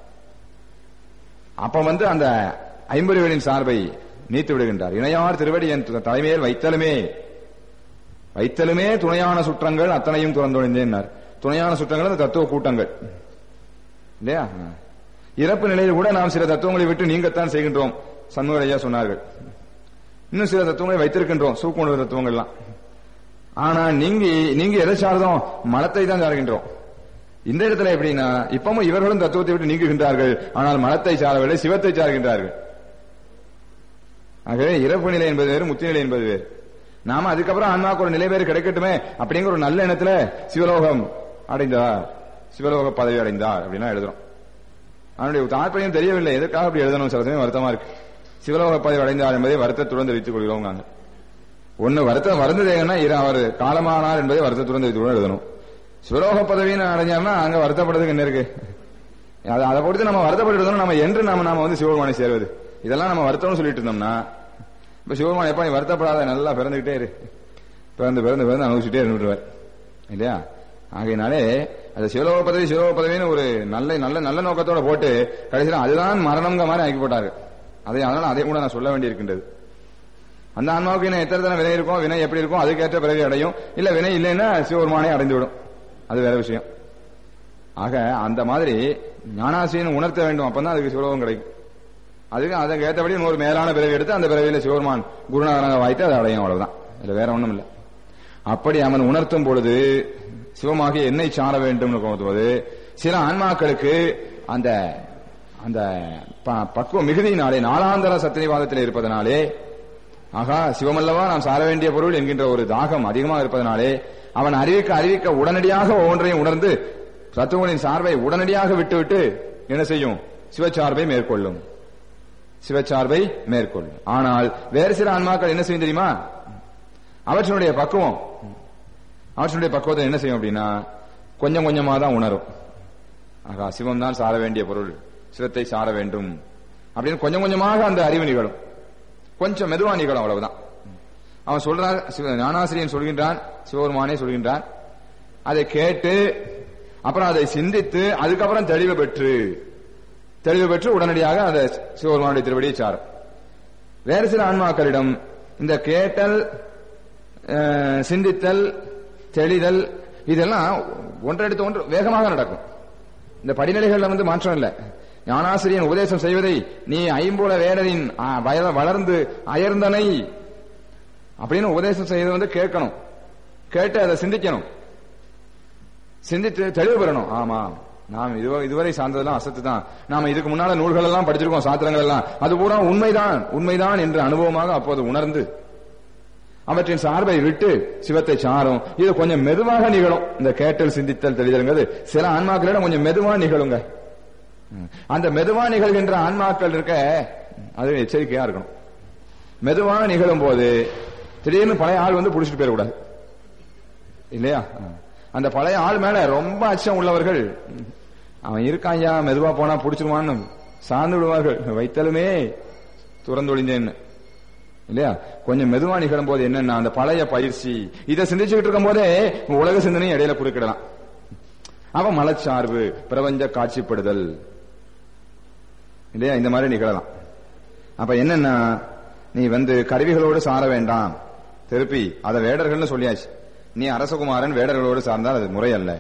அப்ப வந்து அந்த ஐம்பொறிகளின் சார்பை நீத்து விடுகின்றார் இணையார் திருவடி என் தலைமையில் வைத்தலுமே வைத்தலுமே துணையான சுற்றங்கள் அத்தனையும் துறந்தொழிந்தேன்னார் துணையான சுற்றங்கள் அந்த தத்துவ கூட்டங்கள் இல்லையா இறப்பு நிலையில் கூட நாம் சில தத்துவங்களை விட்டு நீங்கத்தான் செய்கின்றோம் சண்முகரையா சொன்னார்கள் இன்னும் சில தத்துவங்களை வைத்திருக்கின்றோம் சூக்குணர்வு தத்துவங்கள்லாம் ஆனா நீங்க நீங்க எதை சார்ந்தோம் மலத்தை தான் சார்கின்றோம் இந்த இடத்துல எப்படின்னா இப்பவும் இவர்களும் தத்துவத்தை விட்டு நீங்குகின்றார்கள் ஆனால் மலத்தை சாரவில்லை சிவத்தை சார்கின்றார்கள் ஆகவே இறப்பு நிலை என்பது வேறு முத்தி நிலை என்பது வேறு நாம அதுக்கப்புறம் ஆன்மாக்கு ஒரு நிலை வேறு கிடைக்கட்டுமே அப்படிங்கிற ஒரு நல்ல எண்ணத்துல சிவலோகம் அடைந்தார் சிவலோக பதவி அடைந்தார் அப்படின்னா எழுதுறோம் அவனுடைய தாற்பயம் தெரியவில்லை எதற்காக அப்படி எழுதணும் சில சமயம் வருத்தமா இருக்கு சிவலோக பதவி அடைந்தார் என்பதை வருத்தத்துடன் தெரிவித்துக் கொள்கிறோம் நாங்க ஒன்னு வருத்தம் வருந்ததேங்கன்னா இரு அவர் காலமானார் என்பதை வருத்தத்துடன் தெரிவித்துக் எழுதணும் சிவலோக பதவின்னு அடைஞ்சார்னா அங்க வருத்தப்படுறதுக்கு என்ன இருக்கு அதை அதை பொறுத்து நம்ம வருத்தப்பட்டு நம்ம என்று நாம நாம வந்து சிவபெருமானை சேர்வது இதெல்லாம் நம்ம வருத்தம்னு சொல்லிட்டு இருந்தோம்னா இப்ப சிவபெருமான் எப்ப நீ வருத்தப்படாத நல்லா பிறந்துகிட்டே இரு பிறந்து பிறந்து பிறந்து அனுபவிச்சுட்டே இருந்துருவார் இல்லையா ஆகையினாலே அந்த சிவலோக பதவி சிவலோக பதவின்னு ஒரு நல்ல நல்ல நல்ல நோக்கத்தோட போட்டு கடைசியில் அதுதான் மரணம்ங்க மாதிரி ஆக்கி போட்டாரு அதை அதனால அதை கூட நான் சொல்ல வேண்டியிருக்கின்றது அந்த ஆன்மாவுக்கு இன்னும் எத்தனை தடவை வினை இருக்கும் வினை எப்படி இருக்கும் அதுக்கேற்ற பிறவி அடையும் இல்ல வினை இல்லைன்னா சிவபெருமானே அடைந்து விடும் அது வேற விஷயம் ஆக அந்த மாதிரி ஞானாசிரியன் உணர்த்த வேண்டும் அப்பதான் அதுக்கு சிவலோகம் கிடைக்கும் அதுக்கு அதுக்கு ஏற்றபடி இன்னொரு மேலான பிறவி எடுத்து அந்த பிறவியில சிவபெருமான் குருநாதனாக வாய்த்து அதை அடையும் அவ்வளவுதான் இதுல வேற ஒண்ணும் இல்லை அப்படி அவன் உணர்த்தும் பொழுது சிவமாகி என்னை சார வேண்டும் போது சில ஆன்மாக்களுக்கு அந்த அந்த ப- பக்குவ மிகுதியினாலே நாளாந்தர சத்தியவாதத்தில் இருப்பதனாலே ஆகா சிவமல்லவா நாம் சார வேண்டிய பொருள் என்கின்ற ஒரு தாகம் அதிகமாக இருப்பதனாலே அவன் அறிவிக்க அறிவிக்க உடனடியாக ஒவ்வொன்றையும் உணர்ந்து தத்துவங்களின் சார்பை உடனடியாக விட்டுவிட்டு என்ன செய்யும் சிவச்சார்பை மேற்கொள்ளும் சிவச்சார்பை மேற்கொள்ளும் ஆனால் வேறு சில ஆன்மாக்கள் என்ன செய்யும் தெரியுமா அவற்றினுடைய பக்குவம் அவற்றினுடைய பக்குவத்தை என்ன செய்யும் அப்படின்னா கொஞ்சம் கொஞ்சமா தான் உணரும் ஆகா சிவம் தான் சார வேண்டிய பொருள் சிவத்தை சார வேண்டும் அப்படின்னு கொஞ்சம் கொஞ்சமாக அந்த அறிவு நிகழும் கொஞ்சம் மெதுவா நிகழும் அவ்வளவுதான் அவன் சொல்றான் சிவ- ஞானாசிரியன் சொல்கின்றான் சிவபெருமானே சொல்கின்றான் அதை கேட்டு அப்புறம் அதை சிந்தித்து அதுக்கப்புறம் தெளிவு பெற்று தெளிவு பெற்று உடனடியாக அந்த சிவபெருமானுடைய திருவடியை சாரும் வேறு சில ஆன்மாக்களிடம் இந்த கேட்டல் அஹ், சிந்தித்தல் தெளிதல் இதெல்லாம் ஒன்றெடுத்து ஒன்று வேகமாக நடக்கும் இந்த படிநிலைகள்ல வந்து மாற்றம் இல்ல ஞானாசிரியன் உபதேசம் செய்வதை நீ ஐம்புல வேடரின் ஆ, வய- வளர்ந்து அயர்ந்தனை அப்படின்னு உபதேசம் செய்யறது வந்து கேட்கணும் கேட்டு அதை சிந்திக்கணும் சிந்தித்து தெளிவு பெறணும் ஆமா நாம் இதுவரை இதுவரை சார்ந்ததெல்லாம் அசத்து தான் நாம இதுக்கு முன்னால நூல்கள் எல்லாம் படிச்சிருக்கோம் சாத்திரங்கள் எல்லாம் அது பூரா உண்மைதான் உண்மைதான் என்று அனுபவமாக அப்போது உணர்ந்து அவற்றின் சார்பை விட்டு சிவத்தை சாரும் இது கொஞ்சம் மெதுவாக நிகழும் இந்த கேட்டல் சிந்தித்தல் தெளிதல்ங்கிறது சில ஆன்மாக்களிடம் கொஞ்சம் மெதுவா நிகழுங்க ம். அந்த மெதுவா நிகழ்கின்ற ஆன்மாக்கள் இருக்க அது எச்சரிக்கையா இருக்கணும் மெதுவா நிகழும் போது திடீர்னு பழைய ஆள் வந்து புடிச்சிட்டு போயிடக்கூடாது இல்லையா ஆ. அந்த பழைய ஆள் மேல ரொம்ப அச்சம் உள்ளவர்கள் அவன் இருக்கான்யா மெதுவா போனா புடிச்சிருவான்னு சார்ந்து விடுவார்கள் வைத்தலுமே துறந்தொழிந்தேன்னு இல்லையா கொஞ்சம் மெதுவா நிகழும் போது என்னன்னா அந்த பழைய பயிற்சி இதை சிந்திச்சுக்கிட்டு இருக்கும் போதே உலக சிந்தனையும் இடையில குறுக்கிடலாம் அவ மலச்சார்பு பிரபஞ்ச காட்சிப்படுதல் இல்லையா இந்த மாதிரி நிகழலாம் அப்ப என்னன்னா நீ வந்து கருவிகளோடு சார வேண்டாம் திருப்பி அதை வேடர்கள்னு சொல்லியாச்சு நீ அரசகுமாரன் வேடர்களோடு சார்ந்தால் அது முறை அல்ல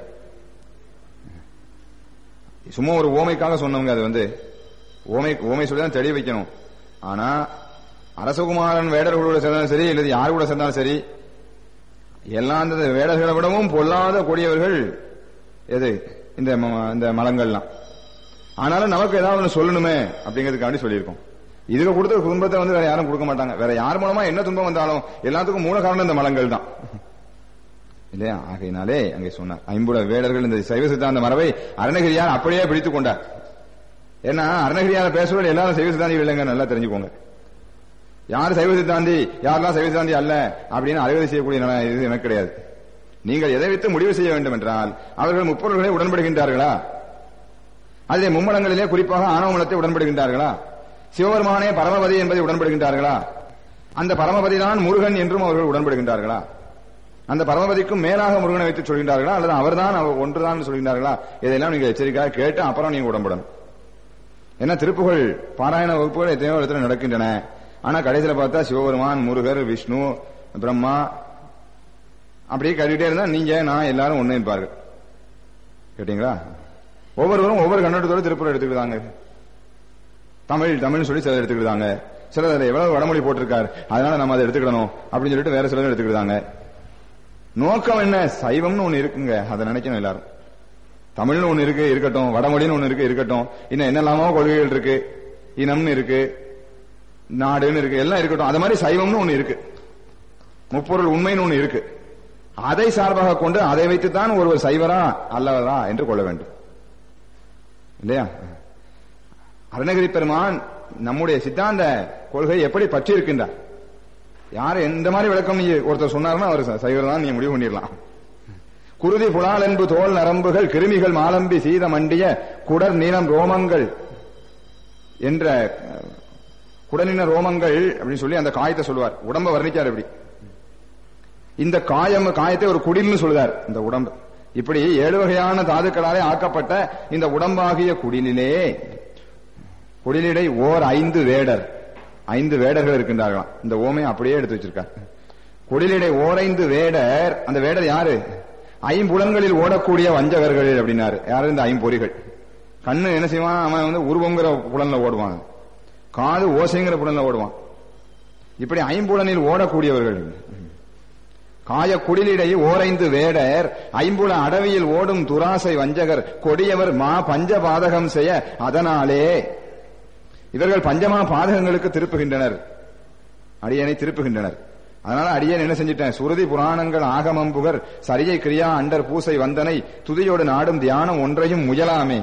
சும்மா ஒரு ஓமைக்காக சொன்னவங்க அது வந்து ஓமை ஓமை சொல்லி தான் தெளிய வைக்கணும் ஆனா அரசகுமாரன் வேடர்களோடு சேர்ந்தாலும் சரி இல்லது யார் கூட சேர்ந்தாலும் சரி எல்லா அந்த வேடர்களை விடவும் பொல்லாத கூடியவர்கள் எது இந்த ம- இந்த மலங்கள்லாம் ஆனாலும் நமக்கு ஏதாவது ஒன்று சொல்லணுமே அப்படிங்கிறதுக்காண்டி சொல்லியிருக்கோம் இதுக்கு கொடுத்த துன்பத்தை வந்து வேற யாரும் கொடுக்க மாட்டாங்க வேற யார் மூலமா என்ன துன்பம் வந்தாலும் எல்லாத்துக்கும் மூல காரணம் இந்த மலங்கள் தான் இல்லையா ஆகையினாலே அங்கே சொன்னார் ஐம்புல வேடர்கள் இந்த சைவ சித்தாந்த மரபை அருணகிரியார் அப்படியே பிடித்துக் கொண்டார் ஏன்னா அருணகிரியார் பேசுவது எல்லாரும் சைவ சித்தாந்திகள் இல்லைங்க நல்லா தெரிஞ்சுக்கோங்க யார் சைவ சித்தாந்தி யாரெல்லாம் சைவ சித்தாந்தி அல்ல அப்படின்னு அறுவடை செய்யக்கூடிய நிலை இது எனக்கு கிடையாது நீங்கள் எதை வைத்து முடிவு செய்ய வேண்டும் என்றால் அவர்கள் முப்பொருள்களை உடன்படுகின்றார்களா அதிலே மும்மலங்களிலே குறிப்பாக ஆணவமலத்தை உடன்படுகின்றார்களா சிவபெருமானே பரமபதி என்பதை உடன்படுகின்றார்களா அந்த பரமபதி தான் முருகன் என்றும் அவர்கள் உடன்படுகின்றார்களா அந்த பரமபதிக்கும் மேலாக முருகனை வைத்து சொல்கின்றார்களா அல்லது அவர்தான் அவர் ஒன்றுதான் சொல்கின்றார்களா இதெல்லாம் நீங்க எச்சரிக்கையாக கேட்டு அப்புறம் நீங்க உடன்படணும் ஏன்னா திருப்புகழ் பாராயண வகுப்புகள் எத்தனையோ இடத்துல நடக்கின்றன ஆனா கடைசியில பார்த்தா சிவபெருமான் முருகர் விஷ்ணு பிரம்மா அப்படியே கட்டிட்டே இருந்தா நீங்க நான் எல்லாரும் ஒண்ணு இருப்பார்கள் கேட்டீங்களா ஒவ்வொருவரும் ஒவ்வொரு கண்ணோட்டத்தோட திருப்புறம் எடுத்துக்கிட்டாங்க தமிழ் தமிழ் சொல்லி சிலர் எடுத்துக்கிட்டாங்க சிலர் அதுல எவ்வளவு வடமொழி போட்டிருக்காரு அதனால நம்ம அதை எடுத்துக்கிடணும் அப்படின்னு சொல்லிட்டு வேற சிலர் எடுத்துக்கிட்டாங்க நோக்கம் என்ன சைவம்னு ஒண்ணு இருக்குங்க அதை நினைக்கணும் எல்லாரும் தமிழ்னு ஒண்ணு இருக்கு இருக்கட்டும் வடமொழின்னு ஒண்ணு இருக்கு இருக்கட்டும் இன்னும் என்னெல்லாமோ கொள்கைகள் இருக்கு இனம்னு இருக்கு நாடுன்னு இருக்கு எல்லாம் இருக்கட்டும் அது மாதிரி சைவம்னு ஒண்ணு இருக்கு முப்பொருள் உண்மைன்னு ஒண்ணு இருக்கு அதை சார்பாக கொண்டு அதை வைத்துத்தான் ஒருவர் சைவரா அல்லவரா என்று கொள்ள வேண்டும் இல்லையா அருணகிரி பெருமான் நம்முடைய சித்தாந்த கொள்கை எப்படி பற்றி இருக்கின்றார் யார் எந்த மாதிரி விளக்கம் நீங்க ஒருத்தர் சொன்னாருன்னா அவர் சைவர் தான் நீங்க முடிவு பண்ணிடலாம் குருதி புலால் என்பு தோல் நரம்புகள் கிருமிகள் மாலம்பி சீத மண்டிய குடர் நீளம் ரோமங்கள் என்ற அஹ், குடநின ரோமங்கள் அப்படின்னு சொல்லி அந்த காயத்தை சொல்லுவார் உடம்ப வர்ணிக்கார் இப்படி இந்த காயம் காயத்தை ஒரு குடில்னு சொல்லுதார் இந்த உடம்பு இப்படி ஏழு வகையான தாதுக்களாலே ஆக்கப்பட்ட இந்த உடம்பாகிய குடிலிலே குடிலிடை ஓர் ஐந்து வேடர் ஐந்து வேடர்கள் இருக்கின்றார்களாம் இந்த ஓமையை அப்படியே எடுத்து வச்சிருக்கார் குடிலிடை ஓரைந்து வேடர் அந்த வேடர் யாரு ஐம்புலன்களில் ஓடக்கூடிய வஞ்சகர்கள் அப்படின்னாரு யாரு இந்த ஐம்பொறிகள் கண்ணு என்ன செய்வான் அவன் வந்து உருவங்கிற புலன்ல ஓடுவான் காது ஓசைங்கிற புலன்ல ஓடுவான் இப்படி ஐம்புலனில் ஓடக்கூடியவர்கள் காய குடிலிடை ஓரைந்து வேடர் ஐம்புல அடவியில் ஓடும் துராசை வஞ்சகர் கொடியவர் மா பஞ்ச பாதகம் செய்ய அதனாலே இவர்கள் பஞ்சமா பாதகங்களுக்கு திருப்புகின்றனர் அடியனை திருப்புகின்றனர் அதனால அடியன் என்ன செஞ்சிட்டேன் சுருதி புராணங்கள் ஆகமம் புகர் சரியை கிரியா அண்டர் பூசை வந்தனை துதியோடு நாடும் தியானம் ஒன்றையும் முயலாமே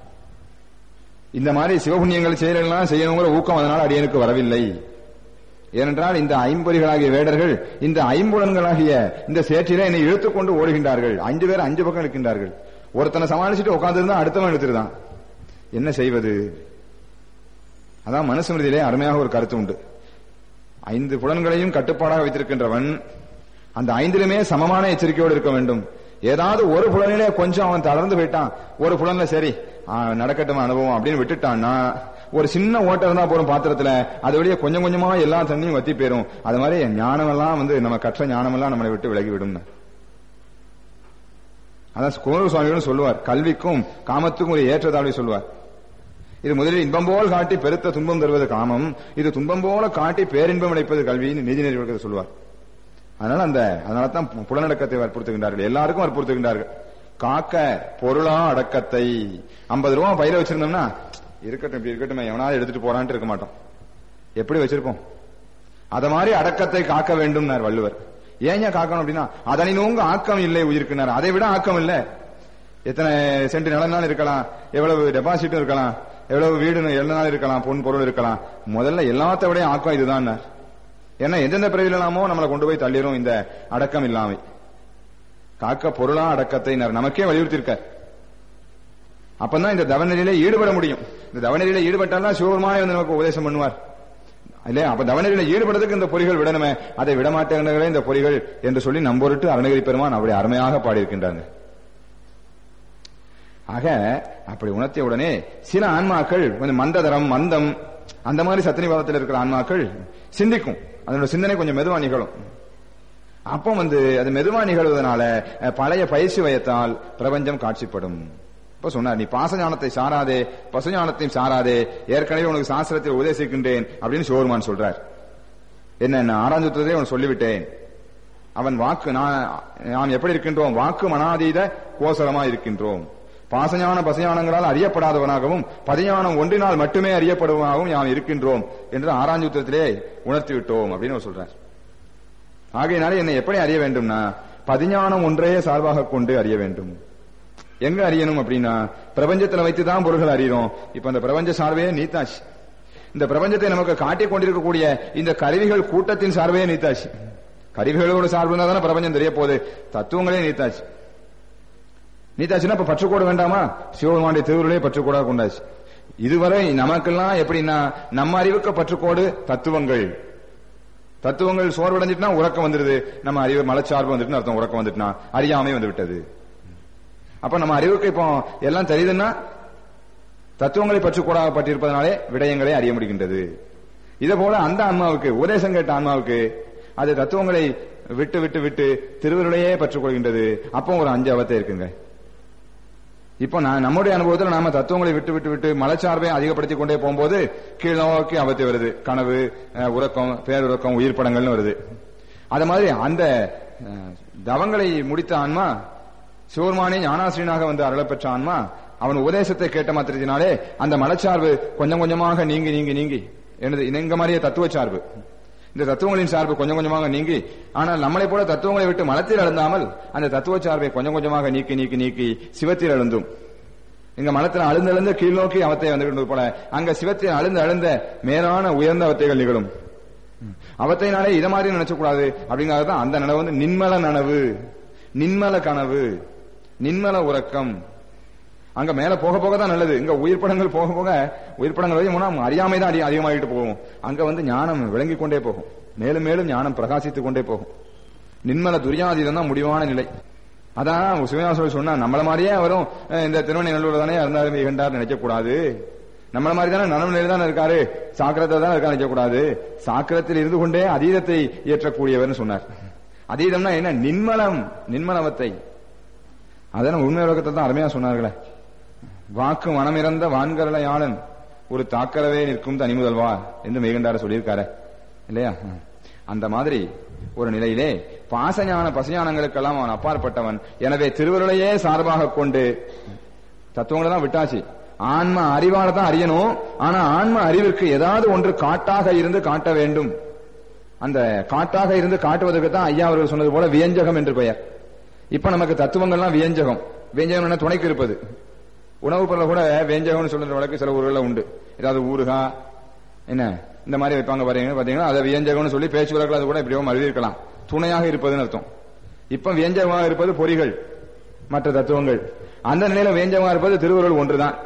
இந்த மாதிரி சிவபுண்ணியங்கள் செயலெல்லாம் செய்யணுங்கிற ஊக்கம் அதனால் அடியனுக்கு வரவில்லை ஏனென்றால் இந்த ஐம்பொறிகளாகிய வேடர்கள் இந்த ஐம்புலன்களாகிய இந்த சேற்றிலே என்னை இழுத்துக்கொண்டு ஓடுகின்றார்கள் அஞ்சு பேர் அஞ்சு பக்கம் இருக்கின்றார்கள் ஒருத்தனை சமாளிச்சுட்டு உட்கார்ந்திருந்தா அடுத்தவன் எடுத்துருதான் என்ன செய்வது அதான் மனுஸ்மிருதியிலே அருமையாக ஒரு கருத்து உண்டு ஐந்து புலன்களையும் கட்டுப்பாடாக வைத்திருக்கின்றவன் அந்த ஐந்திலுமே சமமான எச்சரிக்கையோடு இருக்க வேண்டும் ஏதாவது ஒரு புலனிலே கொஞ்சம் அவன் தளர்ந்து போயிட்டான் ஒரு புலன்ல சரி ஆ, நடக்கட்டும் அனுபவம் அப்படின்னு விட்டுட்டான்னா ஒரு சின்ன ஓட்டம் இருந்தா போறோம் பாத்திரத்துல அது வழியே கொஞ்சம் கொஞ்சமா எல்லா தண்ணியும் வத்தி போயிரும் அது மாதிரி ஞானம் எல்லாம் வந்து நம்ம கற்ற ஞானம் எல்லாம் நம்மளை விட்டு விலகி விடும் அதான் குமர சுவாமிகளும் சொல்லுவார் கல்விக்கும் காமத்துக்கும் ஒரு ஏற்றத்தாழ்வை சொல்லுவார் இது முதலில் இன்பம் போல் காட்டி பெருத்த துன்பம் தருவது காமம் இது துன்பம் போல காட்டி பேரின்பம் அடைப்பது கல்வின்னு நீதிநெறி விளக்கத்தை சொல்லுவார் அதனால அந்த அதனால தான் புலனடக்கத்தை வற்புறுத்துகின்றார்கள் எல்லாருக்கும் வற்புறுத்துகின்றார்கள் காக்க பொருளா அடக்கத்தை ஐம்பது ரூபா பயிர வச்சிருந்தோம்னா இருக்கட்டும் இப்படி இருக்கட்டும் எவனாவது எடுத்துட்டு போறான்ட்டு இருக்க மாட்டோம் எப்படி வச்சிருப்போம் அத மாதிரி அடக்கத்தை காக்க வேண்டும் வள்ளுவர் ஏன் ஏன் காக்கணும் அப்படின்னா அதனை நோங்க ஆக்கம் இல்லை உயிருக்குனார் அதை விட ஆக்கம் இல்லை எத்தனை சென்ட் நிலம்னாலும் இருக்கலாம் எவ்வளவு டெபாசிட்டும் இருக்கலாம் எவ்வளவு வீடு எல்லாம் இருக்கலாம் பொன் பொருள் இருக்கலாம் முதல்ல எல்லாத்த விட ஆக்கம் இதுதான் ஏன்னா எந்தெந்த பிறவிலாமோ நம்மளை கொண்டு போய் தள்ளிரும் இந்த அடக்கம் இல்லாமை காக்க பொருளா அடக்கத்தை நமக்கே வலியுறுத்திருக்கார் அப்பதான் இந்த தவநெறியில ஈடுபட முடியும் இந்த தவநெறியில ஈடுபட்டால்தான் சிவபெருமானே வந்து நமக்கு உபதேசம் பண்ணுவார் இல்லையா அப்ப தவநெறியில ஈடுபடுறதுக்கு இந்த பொறிகள் விடணுமே அதை விடமாட்டேங்களே இந்த பொறிகள் என்று சொல்லி நம்பொருட்டு அருணகிரி பெருமான் அப்படி அருமையாக பாடியிருக்கின்றாங்க ஆக அப்படி உணர்த்திய உடனே சில ஆன்மாக்கள் கொஞ்சம் மந்ததரம் மந்தம் அந்த மாதிரி சத்தினி பாவத்தில் இருக்கிற ஆன்மாக்கள் சிந்திக்கும் அதனோட சிந்தனை கொஞ்சம் மெதுவா நிகழும் அப்போ வந்து அது மெதுவா நிகழ்வதனால அஹ், பழைய பயிற்சி வயத்தால் பிரபஞ்சம் காட்சிப்படும் இப்ப சொன்னார் நீ பாசஞானத்தை சாராதே பசுஞானத்தையும் சாராதே ஏற்கனவே உனக்கு சாஸ்திரத்தில் உபதேசிக்கின்றேன் அப்படின்னு சிவருமான் சொல்றார் என்ன நான் ஆராய்ஞ்சதே அவன் சொல்லிவிட்டேன் அவன் வாக்கு நான் நாம் எப்படி இருக்கின்றோம் வாக்கு மனாதீத கோசலமா இருக்கின்றோம் பாசஞான பசஞானங்களால் அறியப்படாதவனாகவும் பதிஞானம் ஒன்றினால் மட்டுமே அறியப்படுவனாகவும் நாம் இருக்கின்றோம் என்று ஆராய்ஞ்சுத்திரத்திலே உணர்த்தி விட்டோம் அப்படின்னு அவர் சொல்றார் ஆகையினால என்னை எப்படி அறிய வேண்டும்னா பதிஞானம் ஒன்றே சார்பாக கொண்டு அறிய வேண்டும் எங்க அறியணும் அப்படின்னா பிரபஞ்சத்துல வைத்துதான் பொருள்கள் அறியறோம் இப்ப அந்த பிரபஞ்ச சார்பே நீத்தாச்சு இந்த பிரபஞ்சத்தை நமக்கு காட்டிக் கொண்டிருக்கக்கூடிய இந்த கருவிகள் கூட்டத்தின் சார்பே நீத்தாச்சு கருவிகளோட சார்பு இருந்தா தானே பிரபஞ்சம் தெரிய போகுது தத்துவங்களே நீத்தாச்சு நீத்தாச்சுன்னா இப்ப பற்றுக்கோடு வேண்டாமா சிவபெருமானுடைய திருவுருளே பற்றுக்கோடா கொண்டாச்சு இதுவரை நமக்கெல்லாம் எப்படின்னா நம்ம அறிவுக்கு பற்றுக்கோடு தத்துவங்கள் தத்துவங்கள் சோர்வடைஞ்சிட்டுனா உறக்கம் வந்துருது நம்ம அறிவு மலச்சார்பு வந்துட்டுன்னு அர்த்தம் உறக்கம் வந்துட்டுனா அறியாமை வந்து விட்டது அப்ப நம்ம அறிவுக்கு இப்போ எல்லாம் தெரியுதுன்னா தத்துவங்களை பற்றி கூடாகப்பட்டிருப்பதனாலே விடயங்களை அறிய முடிகின்றது இதே போல அந்த ஆன்மாவுக்கு உபதேசம் கேட்ட ஆன்மாவுக்கு அது தத்துவங்களை விட்டு விட்டு விட்டு திருவருளையே பற்றுக் கொள்கின்றது அப்போ ஒரு அஞ்சு அவத்தை இருக்குங்க இப்போ நான் நம்முடைய அனுபவத்தில் நாம தத்துவங்களை விட்டு விட்டு விட்டு மலச்சார்பை அதிகப்படுத்திக் கொண்டே போகும்போது கீழ் நோக்கி ஆபத்து வருது கனவு அஹ், உறக்கம் பேருறக்கம் உயிர் படங்கள்னு வருது அது மாதிரி அந்த அஹ், தவங்களை முடித்த ஆன்மா சிவருமானே ஞானாசிரியனாக வந்து அருளப் பெற்ற ஆன்மா அவன் உபதேசத்தை கேட்ட மாத்திரத்தினாலே அந்த மலச்சார்பு கொஞ்சம் கொஞ்சமாக நீங்கி நீங்கி நீங்கி எனது இங்க மாதிரியே தத்துவ சார்பு இந்த தத்துவங்களின் சார்பு கொஞ்சம் கொஞ்சமாக நீங்கி ஆனால் நம்மளை போல தத்துவங்களை விட்டு மலத்தில் அழுந்தாமல் அந்த தத்துவ சார்பை கொஞ்சம் கொஞ்சமாக நீக்கி நீக்கி நீக்கி சிவத்தில் அழுந்தும் இங்க மலத்தில் அழுந்து அழுந்த கீழ் நோக்கி அவத்தை வந்து போல அங்க சிவத்தில் அழுந்து அழுந்த மேலான உயர்ந்த அவத்தைகள் நிகழும் அவத்தைனாலே இதை மாதிரி நினைச்சக்கூடாது அப்படிங்கறதுதான் அந்த நனவு வந்து நின்மல நனவு நின்மல கனவு நின்மல உறக்கம் அங்க மேல போக போக தான் நல்லது இங்க உயிர் படங்கள் போக போக உயிர் படங்கள் வரையும் போனா அறியாமை தான் அதி- அதிகமாகிட்டு போகும் அங்க வந்து ஞானம் விளங்கிக் கொண்டே போகும் மேலும் மேலும் ஞானம் பிரகாசித்துக் கொண்டே போகும் நின்மல துரியாதீதம் தான் முடிவான நிலை அதான் சிவஞான சொன்னா நம்மள மாதிரியே அவரும் அஹ், இந்த திருவண்ணூர் தானே இருந்தாலும் இகண்டார் நினைக்க கூடாது நம்மள மாதிரி தானே நனவு நிலை தானே இருக்காரு சாக்கிரத்தை தான் இருக்கா நினைக்க கூடாது சாக்கிரத்தில் இருந்து கொண்டே அதீதத்தை இயற்றக்கூடியவர்னு சொன்னார் அதீதம்னா என்ன நின்மலம் நின்மலவத்தை அதான் உண்மை உலகத்தை தான் அருமையா சொன்னார்களே வாக்கு மனமிறந்த வான்கரளையாளன் ஒரு தாக்கரவே நிற்கும் தனிமுதல்வா என்று மெய்கண்டார சொல்லியிருக்காரு இல்லையா அந்த மாதிரி ஒரு நிலையிலே பாசஞான பசஞானங்களுக்கெல்லாம் அவன் அப்பாற்பட்டவன் எனவே திருவருளையே சார்பாக கொண்டு தத்துவங்களை தான் விட்டாச்சு ஆன்ம அறிவால தான் அறியணும் ஆனா ஆன்ம அறிவிற்கு ஏதாவது ஒன்று காட்டாக இருந்து காட்ட வேண்டும் அந்த காட்டாக இருந்து காட்டுவதற்கு தான் ஐயா அவர்கள் சொன்னது போல வியஞ்சகம் என்று பெயர் இப்ப நமக்கு தத்துவங்கள்லாம் வியஞ்சகம் வியஞ்சகம் என்ன துணைக்கு இருப்பது உணவுப் பொருளை கூட வியஞ்சகம்னு சொல்ற வழக்கு சில ஊர்கள்ல உண்டு ஏதாவது ஊறுகா என்ன இந்த மாதிரி வைப்பாங்க பாருங்க பாத்தீங்கன்னா அதை வியஞ்சகம்னு சொல்லி பேச்சு வழக்கில் அது கூட இப்படியோ மறுவிருக்கலாம் துணையாக இருப்பதுன்னு அர்த்தம் இப்ப வியஞ்சகமாக இருப்பது பொறிகள் மற்ற தத்துவங்கள் அந்த நிலையில வியஞ்சகமாக இருப்பது திருவருள் ஒன்றுதான்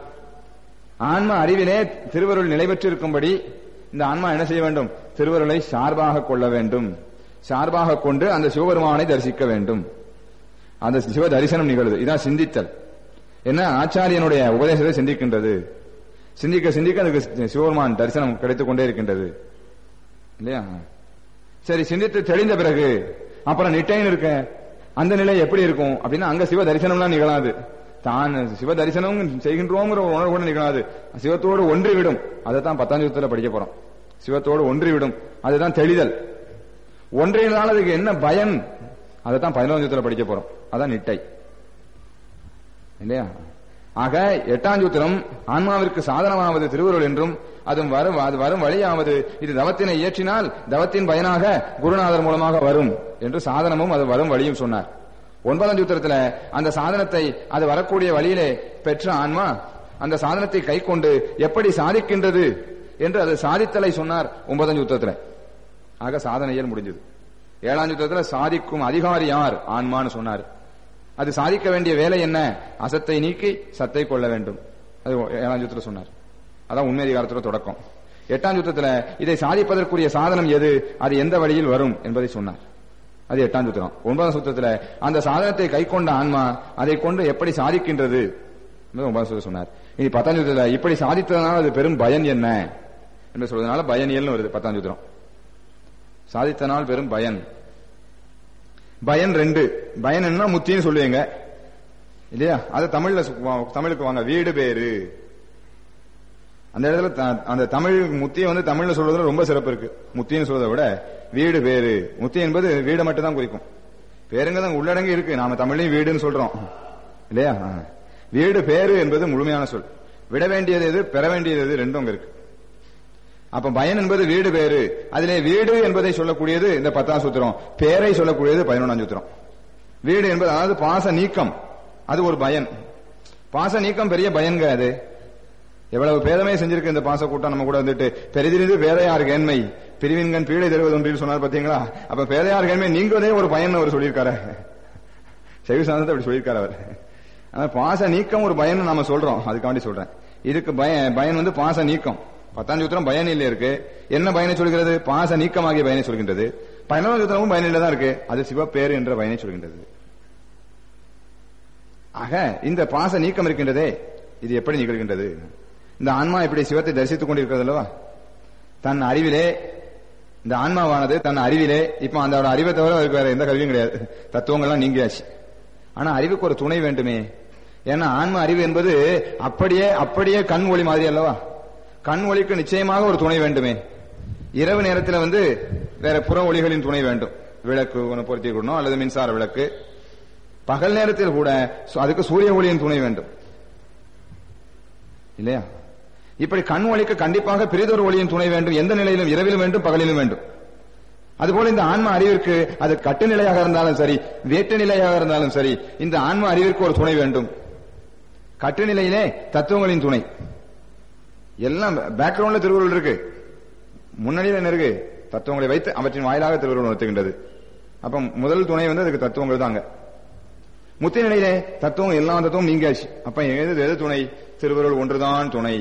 ஆன்ம அறிவிலே திருவருள் நிலை பெற்றிருக்கும்படி இந்த ஆன்மா என்ன செய்ய வேண்டும் திருவருளை சார்பாக கொள்ள வேண்டும் சார்பாக கொண்டு அந்த சிவபெருமானை தரிசிக்க வேண்டும் அந்த சிவ தரிசனம் நிகழுது இதான் சிந்தித்தல் என்ன ஆச்சாரியனுடைய உபதேசத்தை சிந்திக்கின்றது சிந்திக்க சிந்திக்க அதுக்கு சிவபெருமான் தரிசனம் கிடைத்துக் கொண்டே இருக்கின்றது இல்லையா சரி சிந்தித்து தெளிந்த பிறகு அப்புறம் நிட்டைன்னு இருக்க அந்த நிலை எப்படி இருக்கும் அப்படின்னா அங்க சிவ தரிசனம்லாம் நிகழாது தான் சிவ தரிசனம் செய்கின்றோங்கிற ஒரு உணர்வு கூட நிகழாது சிவத்தோடு ஒன்றிவிடும் அதைத்தான் பத்தாம் யுகத்துல படிக்க போறோம் சிவத்தோடு ஒன்றிவிடும் அதுதான் தெளிதல் ஒன்றினால் அதுக்கு என்ன பயன் அதைத்தான் பதினோராம் யுகத்துல படிக்க போறோம் அதான் நிட்டை இல்லையா ஆக எட்டாம் சூத்திரம் ஆன்மாவிற்கு சாதனமாவது திருவருள் என்றும் அதுவும் வரும் அது வரும் வழியாவது இது தவத்தினை இயற்றினால் தவத்தின் பயனாக குருநாதர் மூலமாக வரும் என்று சாதனமும் அது வரும் வழியும் சொன்னார் ஒன்பதாம் சூத்திரத்துல அந்த சாதனத்தை அது வரக்கூடிய வழியிலே பெற்ற ஆன்மா அந்த சாதனத்தை கை கொண்டு எப்படி சாதிக்கின்றது என்று அது சாதித்தலை சொன்னார் ஒன்பதாம் சூத்திரத்துல ஆக சாதனையல் முடிஞ்சது ஏழாம் சூத்திரத்துல சாதிக்கும் அதிகாரி யார் ஆன்மான்னு சொன்னார் அது சாதிக்க வேண்டிய வேலை என்ன அசத்தை நீக்கி சத்தை கொள்ள வேண்டும் அது ஏழாம் சூத்திரம் சொன்னார் அதான் உண்மை அதிகாரத்தோட தொடக்கம் எட்டாம் சூத்திரத்துல இதை சாதிப்பதற்குரிய சாதனம் எது அது எந்த வழியில் வரும் என்பதை சொன்னார் அது எட்டாம் சூத்திரம் ஒன்பதாம் சூத்திரத்துல அந்த சாதனத்தை கை கொண்ட ஆன்மா அதை கொண்டு எப்படி சாதிக்கின்றது என்பதை ஒன்பதாம் சூத்திரம் சொன்னார் இனி பத்தாம் சூத்திரத்துல இப்படி சாதித்ததனால் அது பெரும் பயன் என்ன என்று சொல்றதுனால பயனியல்னு வருது பத்தாம் சூத்திரம் சாதித்தனால் பெரும் பயன் பயன் ரெண்டு பயன் என்ன முத்தின்னு சொல்லுவீங்க இல்லையா அது தமிழ்ல சு- வா- தமிழுக்கு வாங்க வீடு பேரு அந்த இடத்துல த- அந்த தமிழ் முத்தியை வந்து தமிழ்ல சொல்றதுல ரொம்ப சிறப்பு இருக்கு முத்தின்னு சொல்றதை விட வீடு பேரு முத்தி என்பது வீடை மட்டும் தான் குறிக்கும் பேருங்க தான் உள்ளடங்கி இருக்கு நாம தமிழ்லையும் வீடுன்னு சொல்றோம் இல்லையா ஆ. வீடு பேரு என்பது முழுமையான சொல் விட வேண்டியது எது பெற வேண்டியது எது ரெண்டும் அங்க இருக்கு அப்ப பயன் என்பது வீடு பேரு அதிலே வீடு என்பதை சொல்லக்கூடியது இந்த பத்தாம் சூத்திரம் பேரை சொல்லக்கூடியது பதினொன்றாம் சூத்திரம் வீடு என்பது அதாவது பாச நீக்கம் அது ஒரு பயன் பாச நீக்கம் பெரிய பயன்க அது எவ்வளவு பேதமே செஞ்சிருக்கு இந்த பாச கூட்டம் நம்ம கூட வந்துட்டு பெரிதிரிது பேதையார் கேண்மை பிரிவின்கண் பீடை தருவது ஒன்றில் சொன்னார் பாத்தீங்களா அப்ப பேதையார் கேண்மை நீங்குவதே ஒரு பயன் அவர் சொல்லியிருக்காரு சைவ சாந்தத்தை அப்படி சொல்லியிருக்காரு அவர் ஆனா பாச நீக்கம் ஒரு பயன் நாம சொல்றோம் அதுக்காண்டி சொல்றேன் இதுக்கு பய- பயன் வந்து பாச நீக்கம் பத்தாம் சூத்திரம் பயனில் இருக்கு என்ன பயனை சொல்கிறது பாச நீக்கமாகிய பயனை சொல்கின்றது பதினொன்றாம் சூத்திரமும் பயனில தான் இருக்கு அது சிவப்பேறு என்ற பயனை சொல்கின்றது ஆக இந்த பாச நீக்கம் இருக்கின்றதே இது எப்படி நிகழ்கின்றது இந்த ஆன்மா இப்படி சிவத்தை தரிசித்துக் கொண்டிருக்கிறது அல்லவா தன் அறிவிலே இந்த ஆன்மாவானது தன் அறிவிலே இப்ப அந்த அறிவை தவிர அதுக்கு வேற எந்த கல்வியும் கிடையாது தத்துவங்கள்லாம் நீங்கியாச்சு ஆனா அறிவுக்கு ஒரு துணை வேண்டுமே ஏன்னா ஆன்ம அறிவு என்பது அப்படியே அப்படியே கண் ஒளி மாதிரி அல்லவா கண் ஒளிக்கு நிச்சயமாக ஒரு துணை வேண்டுமே இரவு நேரத்தில் வந்து வேற புற ஒளிகளின் துணை வேண்டும் விளக்கு ஒன்று பொருத்தி கொடுக்கணும் அல்லது மின்சார விளக்கு பகல் நேரத்தில் கூட சு- அதுக்கு சூரிய ஒளியின் துணை வேண்டும் இல்லையா இப்படி கண் ஒளிக்கு கண்டிப்பாக பிரிதொரு ஒளியின் துணை வேண்டும் எந்த நிலையிலும் இரவிலும் வேண்டும் பகலிலும் வேண்டும் அதுபோல இந்த ஆன்ம அறிவிற்கு அது கட்டு நிலையாக இருந்தாலும் சரி வேட்டு நிலையாக இருந்தாலும் சரி இந்த ஆன்ம அறிவிற்கு ஒரு துணை வேண்டும் கட்டு நிலையிலே தத்துவங்களின் துணை எல்லாம் பேக்ரவுண்ட்ல திருவுருள் இருக்கு முன்னணியில் என்ன இருக்கு தத்துவங்களை வைத்து அவற்றின் வாயிலாக திருவுருள் நடத்துகின்றது அப்ப முதல் துணை வந்து அதுக்கு தத்துவங்கள் தாங்க முத்தி நிலையிலே தத்துவம் எல்லா தத்துவம் நீங்காச்சு அப்ப எது எது துணை திருவருள் ஒன்றுதான் துணை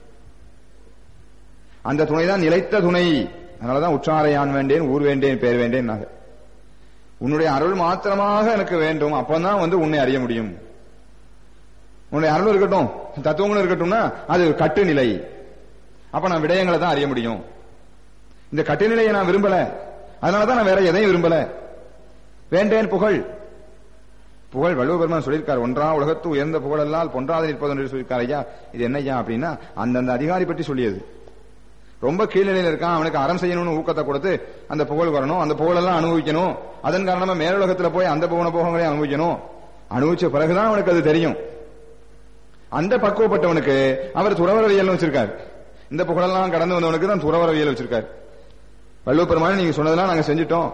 அந்த துணைதான் நிலைத்த துணை அதனாலதான் உற்றாரை யான் வேண்டேன் ஊர் வேண்டேன் பேர் வேண்டேன் உன்னுடைய அருள் மாத்திரமாக எனக்கு வேண்டும் அப்பதான் வந்து உன்னை அறிய முடியும் உன்னுடைய அருள் இருக்கட்டும் தத்துவங்களும் இருக்கட்டும்னா அது கட்டு நிலை அப்ப நான் விடயங்களை தான் அறிய முடியும் இந்த கட்டு நிலையை நான் விரும்பல அதனாலதான் நான் வேற எதையும் விரும்பல வேண்டேன் புகழ் புகழ் வள்ளுவ பெருமான் சொல்லியிருக்கார் ஒன்றா உலகத்து உயர்ந்த புகழெல்லாம் பொன்றாத நிற்பது என்று சொல்லியிருக்கார் ஐயா இது என்ன ஐயா அப்படின்னா அந்தந்த அதிகாரி பற்றி சொல்லியது ரொம்ப கீழ்நிலையில இருக்கான் அவனுக்கு அறம் செய்யணும்னு ஊக்கத்தை கொடுத்து அந்த புகழ் வரணும் அந்த புகழெல்லாம் அனுபவிக்கணும் அதன் காரணமா மேலுலகத்துல போய் அந்த புவன போகங்களையும் அனுபவிக்கணும் அனுபவிச்ச பிறகுதான் அவனுக்கு அது தெரியும் அந்த பக்குவப்பட்டவனுக்கு அவர் துறவரவியல் வச்சிருக்காரு இந்த புகழெல்லாம் கடந்து வந்தவனுக்கு தான் துறவரவியல் வச்சிருக்காரு வள்ளுவ பெருமான் நீங்க சொன்னதெல்லாம் நாங்க செஞ்சுட்டோம்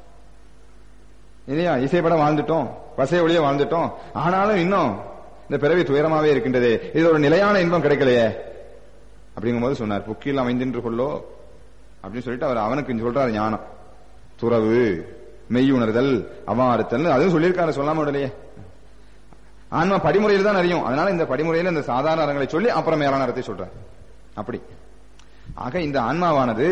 இல்லையா இசைப்பட வாழ்ந்துட்டோம் வசை ஒளிய வாழ்ந்துட்டோம் ஆனாலும் இன்னும் இந்த பிறவி துயரமாவே இருக்கின்றதே இது ஒரு நிலையான இன்பம் கிடைக்கலையே அப்படிங்கும்போது சொன்னார் புக்கில் அமைந்தின்று கொள்ளோ அப்படின்னு சொல்லிட்டு அவர் அவனுக்கு சொல்றாரு ஞானம் துறவு மெய்யுணர்தல் அவாறுத்தல் அதுவும் சொல்லியிருக்காரு சொல்லாம விடலையே ஆன்மா படிமுறையில் தான் அறியும் அதனால இந்த படிமுறையில் இந்த சாதாரண அறங்களை சொல்லி அப்புறம் மேலான அறத்தை சொல்றார் அப்படி ஆக இந்த ஆன்மாவானது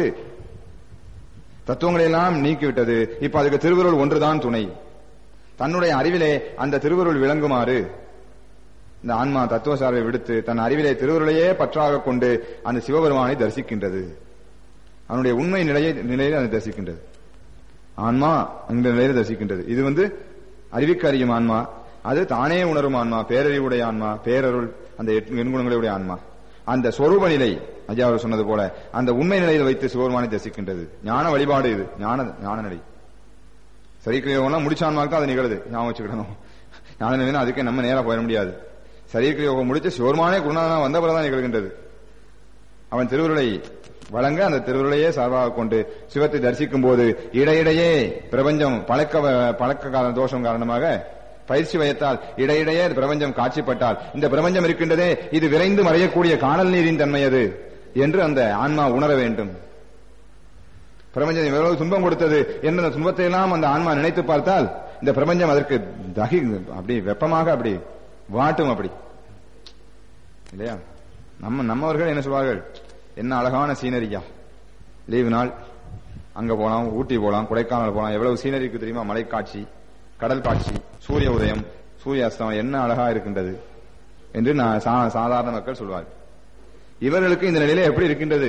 தத்துவங்களை எல்லாம் நீக்கிவிட்டது இப்ப அதுக்கு திருவருள் ஒன்றுதான் துணை தன்னுடைய அறிவிலே அந்த திருவருள் விளங்குமாறு இந்த ஆன்மா தத்துவ சார்பை விடுத்து தன் அறிவிலே திருவருளையே பற்றாக கொண்டு அந்த சிவபெருமானை தரிசிக்கின்றது அவனுடைய உண்மை நிலையை நிலையில் அதை தரிசிக்கின்றது ஆன்மா அந்த நிலையில தரிசிக்கின்றது இது வந்து அறிவிக்க அறியும் ஆன்மா அது தானே உணரும் ஆன்மா பேரறிவுடைய ஆன்மா பேரருள் அந்த எட்டு எண்குணங்களுடைய ஆன்மா அந்த சொரூப நிலை ஐயா அவர் சொன்னது போல அந்த உண்மை நிலையில் வைத்து சிவபெருமானை தரிசிக்கின்றது ஞான வழிபாடு இது ஞான ஞான நிலை சரீரயோகம்லாம் முடிச்ச ஆன்மாவுக்கு அது நிகழுது ஞாபகம் வச்சுக்கிடணும் ஞான நிலைனா அதுக்கே நம்ம நேரா போயிட முடியாது சரீர யோகம் முடிச்சு சிவருமானே குருநாதனா வந்த பிறகுதான் நிகழ்கின்றது அவன் திருவுருளை வழங்க அந்த திருவுருளையே சார்பாக கொண்டு சிவத்தை தரிசிக்கும் போது இடையிடையே பிரபஞ்சம் பழக்க பழக்க காரண தோஷம் காரணமாக பயிற்சி வயத்தால் இடையிடையே பிரபஞ்சம் காட்சிப்பட்டால் இந்த பிரபஞ்சம் இருக்கின்றதே இது விரைந்து மறையக்கூடிய காணல் நீரின் தன்மை அது என்று அந்த ஆன்மா உணர வேண்டும் பிரபஞ்சம் எவ்வளவு துன்பம் கொடுத்தது என்ற அந்த துன்பத்தை எல்லாம் அந்த ஆன்மா நினைத்து பார்த்தால் இந்த பிரபஞ்சம் அதற்கு தகி அப்படி வெப்பமாக அப்படி வாட்டும் அப்படி இல்லையா நம்ம நம்மவர்கள் என்ன சொல்வார்கள் என்ன அழகான சீனரியா லீவு நாள் அங்க போலாம் ஊட்டி போலாம் கொடைக்கானல் போலாம் எவ்வளவு சீனரி இருக்கு தெரியுமா மலை காட்சி கடல் காட்சி சூரிய உதயம் சூரிய அஸ்தமம் என்ன அழகா இருக்கின்றது என்று நான் சா- சாதாரண மக்கள் சொல்வார்கள் இவர்களுக்கு இந்த நிலையில எப்படி இருக்கின்றது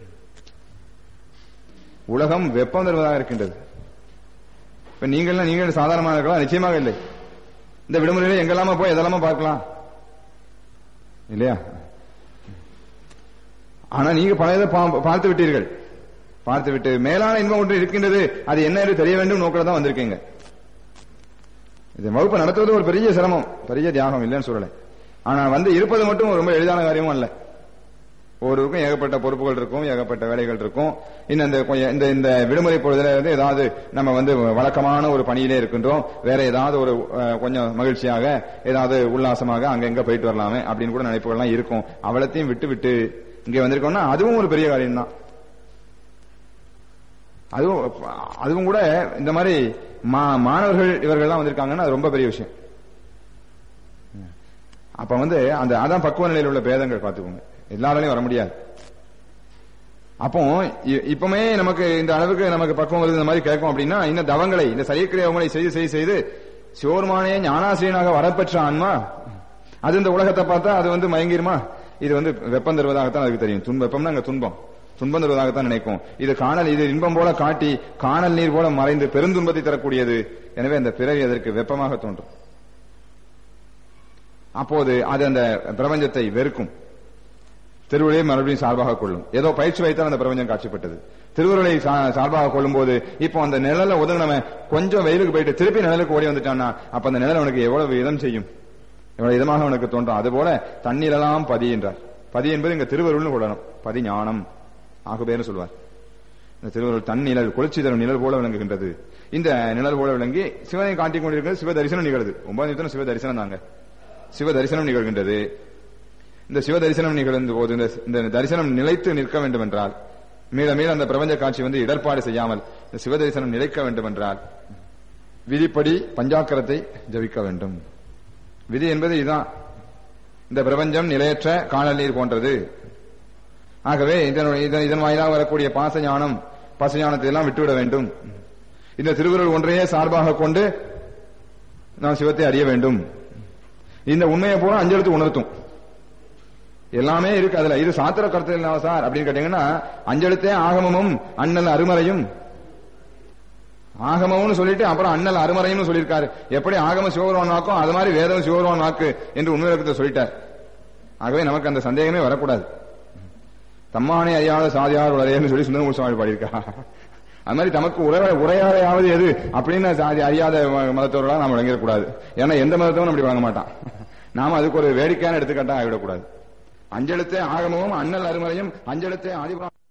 உலகம் வெப்பம் தருவதாக இருக்கின்றது இப்ப நீங்கள் நீங்கள் சாதாரணமானவர்களா நிச்சயமாக இல்லை இந்த விடுமுறையில எங்கெல்லாம போய் எதெல்லாம பார்க்கலாம் இல்லையா ஆனா நீங்க பழையதை பா- பார்த்து விட்டீர்கள் பார்த்து விட்டு மேலான இன்பம் ஒன்று இருக்கின்றது அது என்ன என்று தெரிய வேண்டும் நோக்கில தான் வந்திருக்கீங்க இது வகுப்பு நடத்துவது ஒரு பெரிய சிரமம் பெரிய தியாகம் இல்லைன்னு சொல்லலை ஆனா வந்து இருப்பது மட்டும் ரொம்ப எளிதான காரியமும் அல்ல ஒவ்வொருவருக்கும் ஏகப்பட்ட பொறுப்புகள் இருக்கும் ஏகப்பட்ட வேலைகள் இருக்கும் இன்னும் இந்த கொஞ்சம் இந்த இந்த விடுமுறை பொழுதுல வந்து ஏதாவது நம்ம வந்து வழக்கமான ஒரு பணியிலே இருக்கின்றோம் வேற ஏதாவது ஒரு அஹ், கொஞ்சம் மகிழ்ச்சியாக ஏதாவது உல்லாசமாக அங்க எங்க போயிட்டு வரலாமே அப்படின்னு கூட நினைப்புகள்லாம் இருக்கும் அவளத்தையும் விட்டு விட்டு இங்க வந்திருக்கோம்னா அதுவும் ஒரு பெரிய காரியம் தான் அதுவும் அதுவும் கூட இந்த மாதிரி மா- மாணவர்கள் இவர்கள்லாம் வந்திருக்காங்கன்னா அது ரொம்ப பெரிய விஷயம் அப்ப வந்து அந்த அதான் பக்குவ நிலையில் உள்ள பேதங்கள் பார்த்துக்கோங்க எல்லாராலையும் வர முடியாது அப்போ இ- இப்பவுமே நமக்கு இந்த அளவுக்கு நமக்கு பக்குவம் வருது இந்த மாதிரி கேட்கும் அப்படின்னா இந்த தவங்களை இந்த சரியக்கிரியவங்களை செய்து செய்து செய்து சிவருமானே ஞானாசிரியனாக வரப்பெற்ற ஆன்மா அது இந்த உலகத்தை பார்த்தா அது வந்து மயங்கிருமா இது வந்து வெப்பம் தருவதாகத்தான் அதுக்கு தெரியும் துன்பம் வெப்பம்னா அங்க துன்பம் துன்பம் தருவதாகத்தான் நினைக்கும் இது காணல் இது இன்பம் போல காட்டி காணல் நீர் போல மறைந்து பெருந்துன்பத்தை தரக்கூடியது எனவே அந்த பிறவி அதற்கு வெப்பமாக தோன்றும் அப்போது அது அந்த பிரபஞ்சத்தை வெறுக்கும் திருவுருளை மறுபடியும் சார்பாக கொள்ளும் ஏதோ பயிற்சி வைத்தால் அந்த பிரபஞ்சம் காட்சிப்பட்டது திருவுருளை சா- சார்பாக கொள்ளும் போது இப்போ அந்த நிழல ஒதுங்கினவன் கொஞ்சம் வெயிலுக்கு போயிட்டு திருப்பி நிழலுக்கு ஓடி வந்துட்டான்னா அப்ப அந்த நிழல் அவனுக்கு எவ்வளவு இதம் செய்யும் எவ்வளவு இதமாக அவனுக்கு தோன்றும் அதுபோல தண்ணீரெல்லாம் பதி என்றார் பதி என்பது இங்க திருவருள்னு கொள்ளணும் பதி ஞானம் ஆகுபேர்னு சொல்வார் இந்த திருவருள் தன்னிழல் குளிர்ச்சி தரும் நிழல் போல விளங்குகின்றது இந்த நிழல் போல விளங்கி சிவனை காட்டிக் கொண்டிருக்கிறது சிவ தரிசனம் நிகழ்து ஒன்பதாம் நிமிடம் சிவ தரிசனம் தாங்க சிவ தரிசனம் நிகழ்கின்றது இந்த சிவ தரிசனம் நிகழ்ந்த போது இந்த இந்த தரிசனம் நிலைத்து நிற்க வேண்டும் என்றால் மீள மீள அந்த பிரபஞ்ச காட்சி வந்து இடர்பாடு செய்யாமல் இந்த சிவ தரிசனம் நிலைக்க வேண்டும் என்றால் விதிப்படி பஞ்சாக்கரத்தை ஜபிக்க வேண்டும் விதி என்பது இதுதான் இந்த பிரபஞ்சம் நிலையற்ற காணல் நீர் போன்றது ஆகவே இதனுடைய இதன் இதன் வாயிலாக வரக்கூடிய பாச ஞானம் பச ஞானத்தை எல்லாம் விட்டுவிட வேண்டும் இந்த திருவுருள் ஒன்றையே சார்பாக கொண்டு நாம் சிவத்தை அறிய வேண்டும் இந்த உண்மையை பூரா அஞ்செழுத்து உணர்த்தும் எல்லாமே இருக்கு அதுல இது சாத்திர கருத்து என்ன சார் அப்படின்னு கேட்டீங்கன்னா அஞ்செழுத்தே ஆகமமும் அண்ணல் அருமறையும் ஆகமம்னு சொல்லிட்டு அப்புறம் அண்ணல் அருமறையும் சொல்லியிருக்காரு எப்படி ஆகம சிவபெருமான் வாக்கும் அது மாதிரி வேதம் சிவபெருமான் வாக்கு என்று உண்மை விளக்கத்தை சொல்லிட்டார் ஆகவே நமக்கு அந்த சந்தேகமே வரக்கூடாது தம்மானே அறியாத சாதியார் உலரையன்னு சொல்லி சுந்தரமூர் சுவாமி பாடியிருக்கா அது மாதிரி தமக்கு உரை உரையாடையாவது எது அப்படின்னு சாதி அறியாத ம- மதத்தவர்களாக நாம் விளங்கிடக்கூடாது ஏன்னா எந்த மதத்தவனும் அப்படி வழங்க மாட்டான் நாம அதுக்கு ஒரு வேடிக்கையான எடுத்துக்காட்டா ஆகிவிடக்கூடாது அஞ்செழுத்தே ஆகமமும் அண்ணல் அருமறையும் அஞ்செழுத்தே ஆதிபுரம்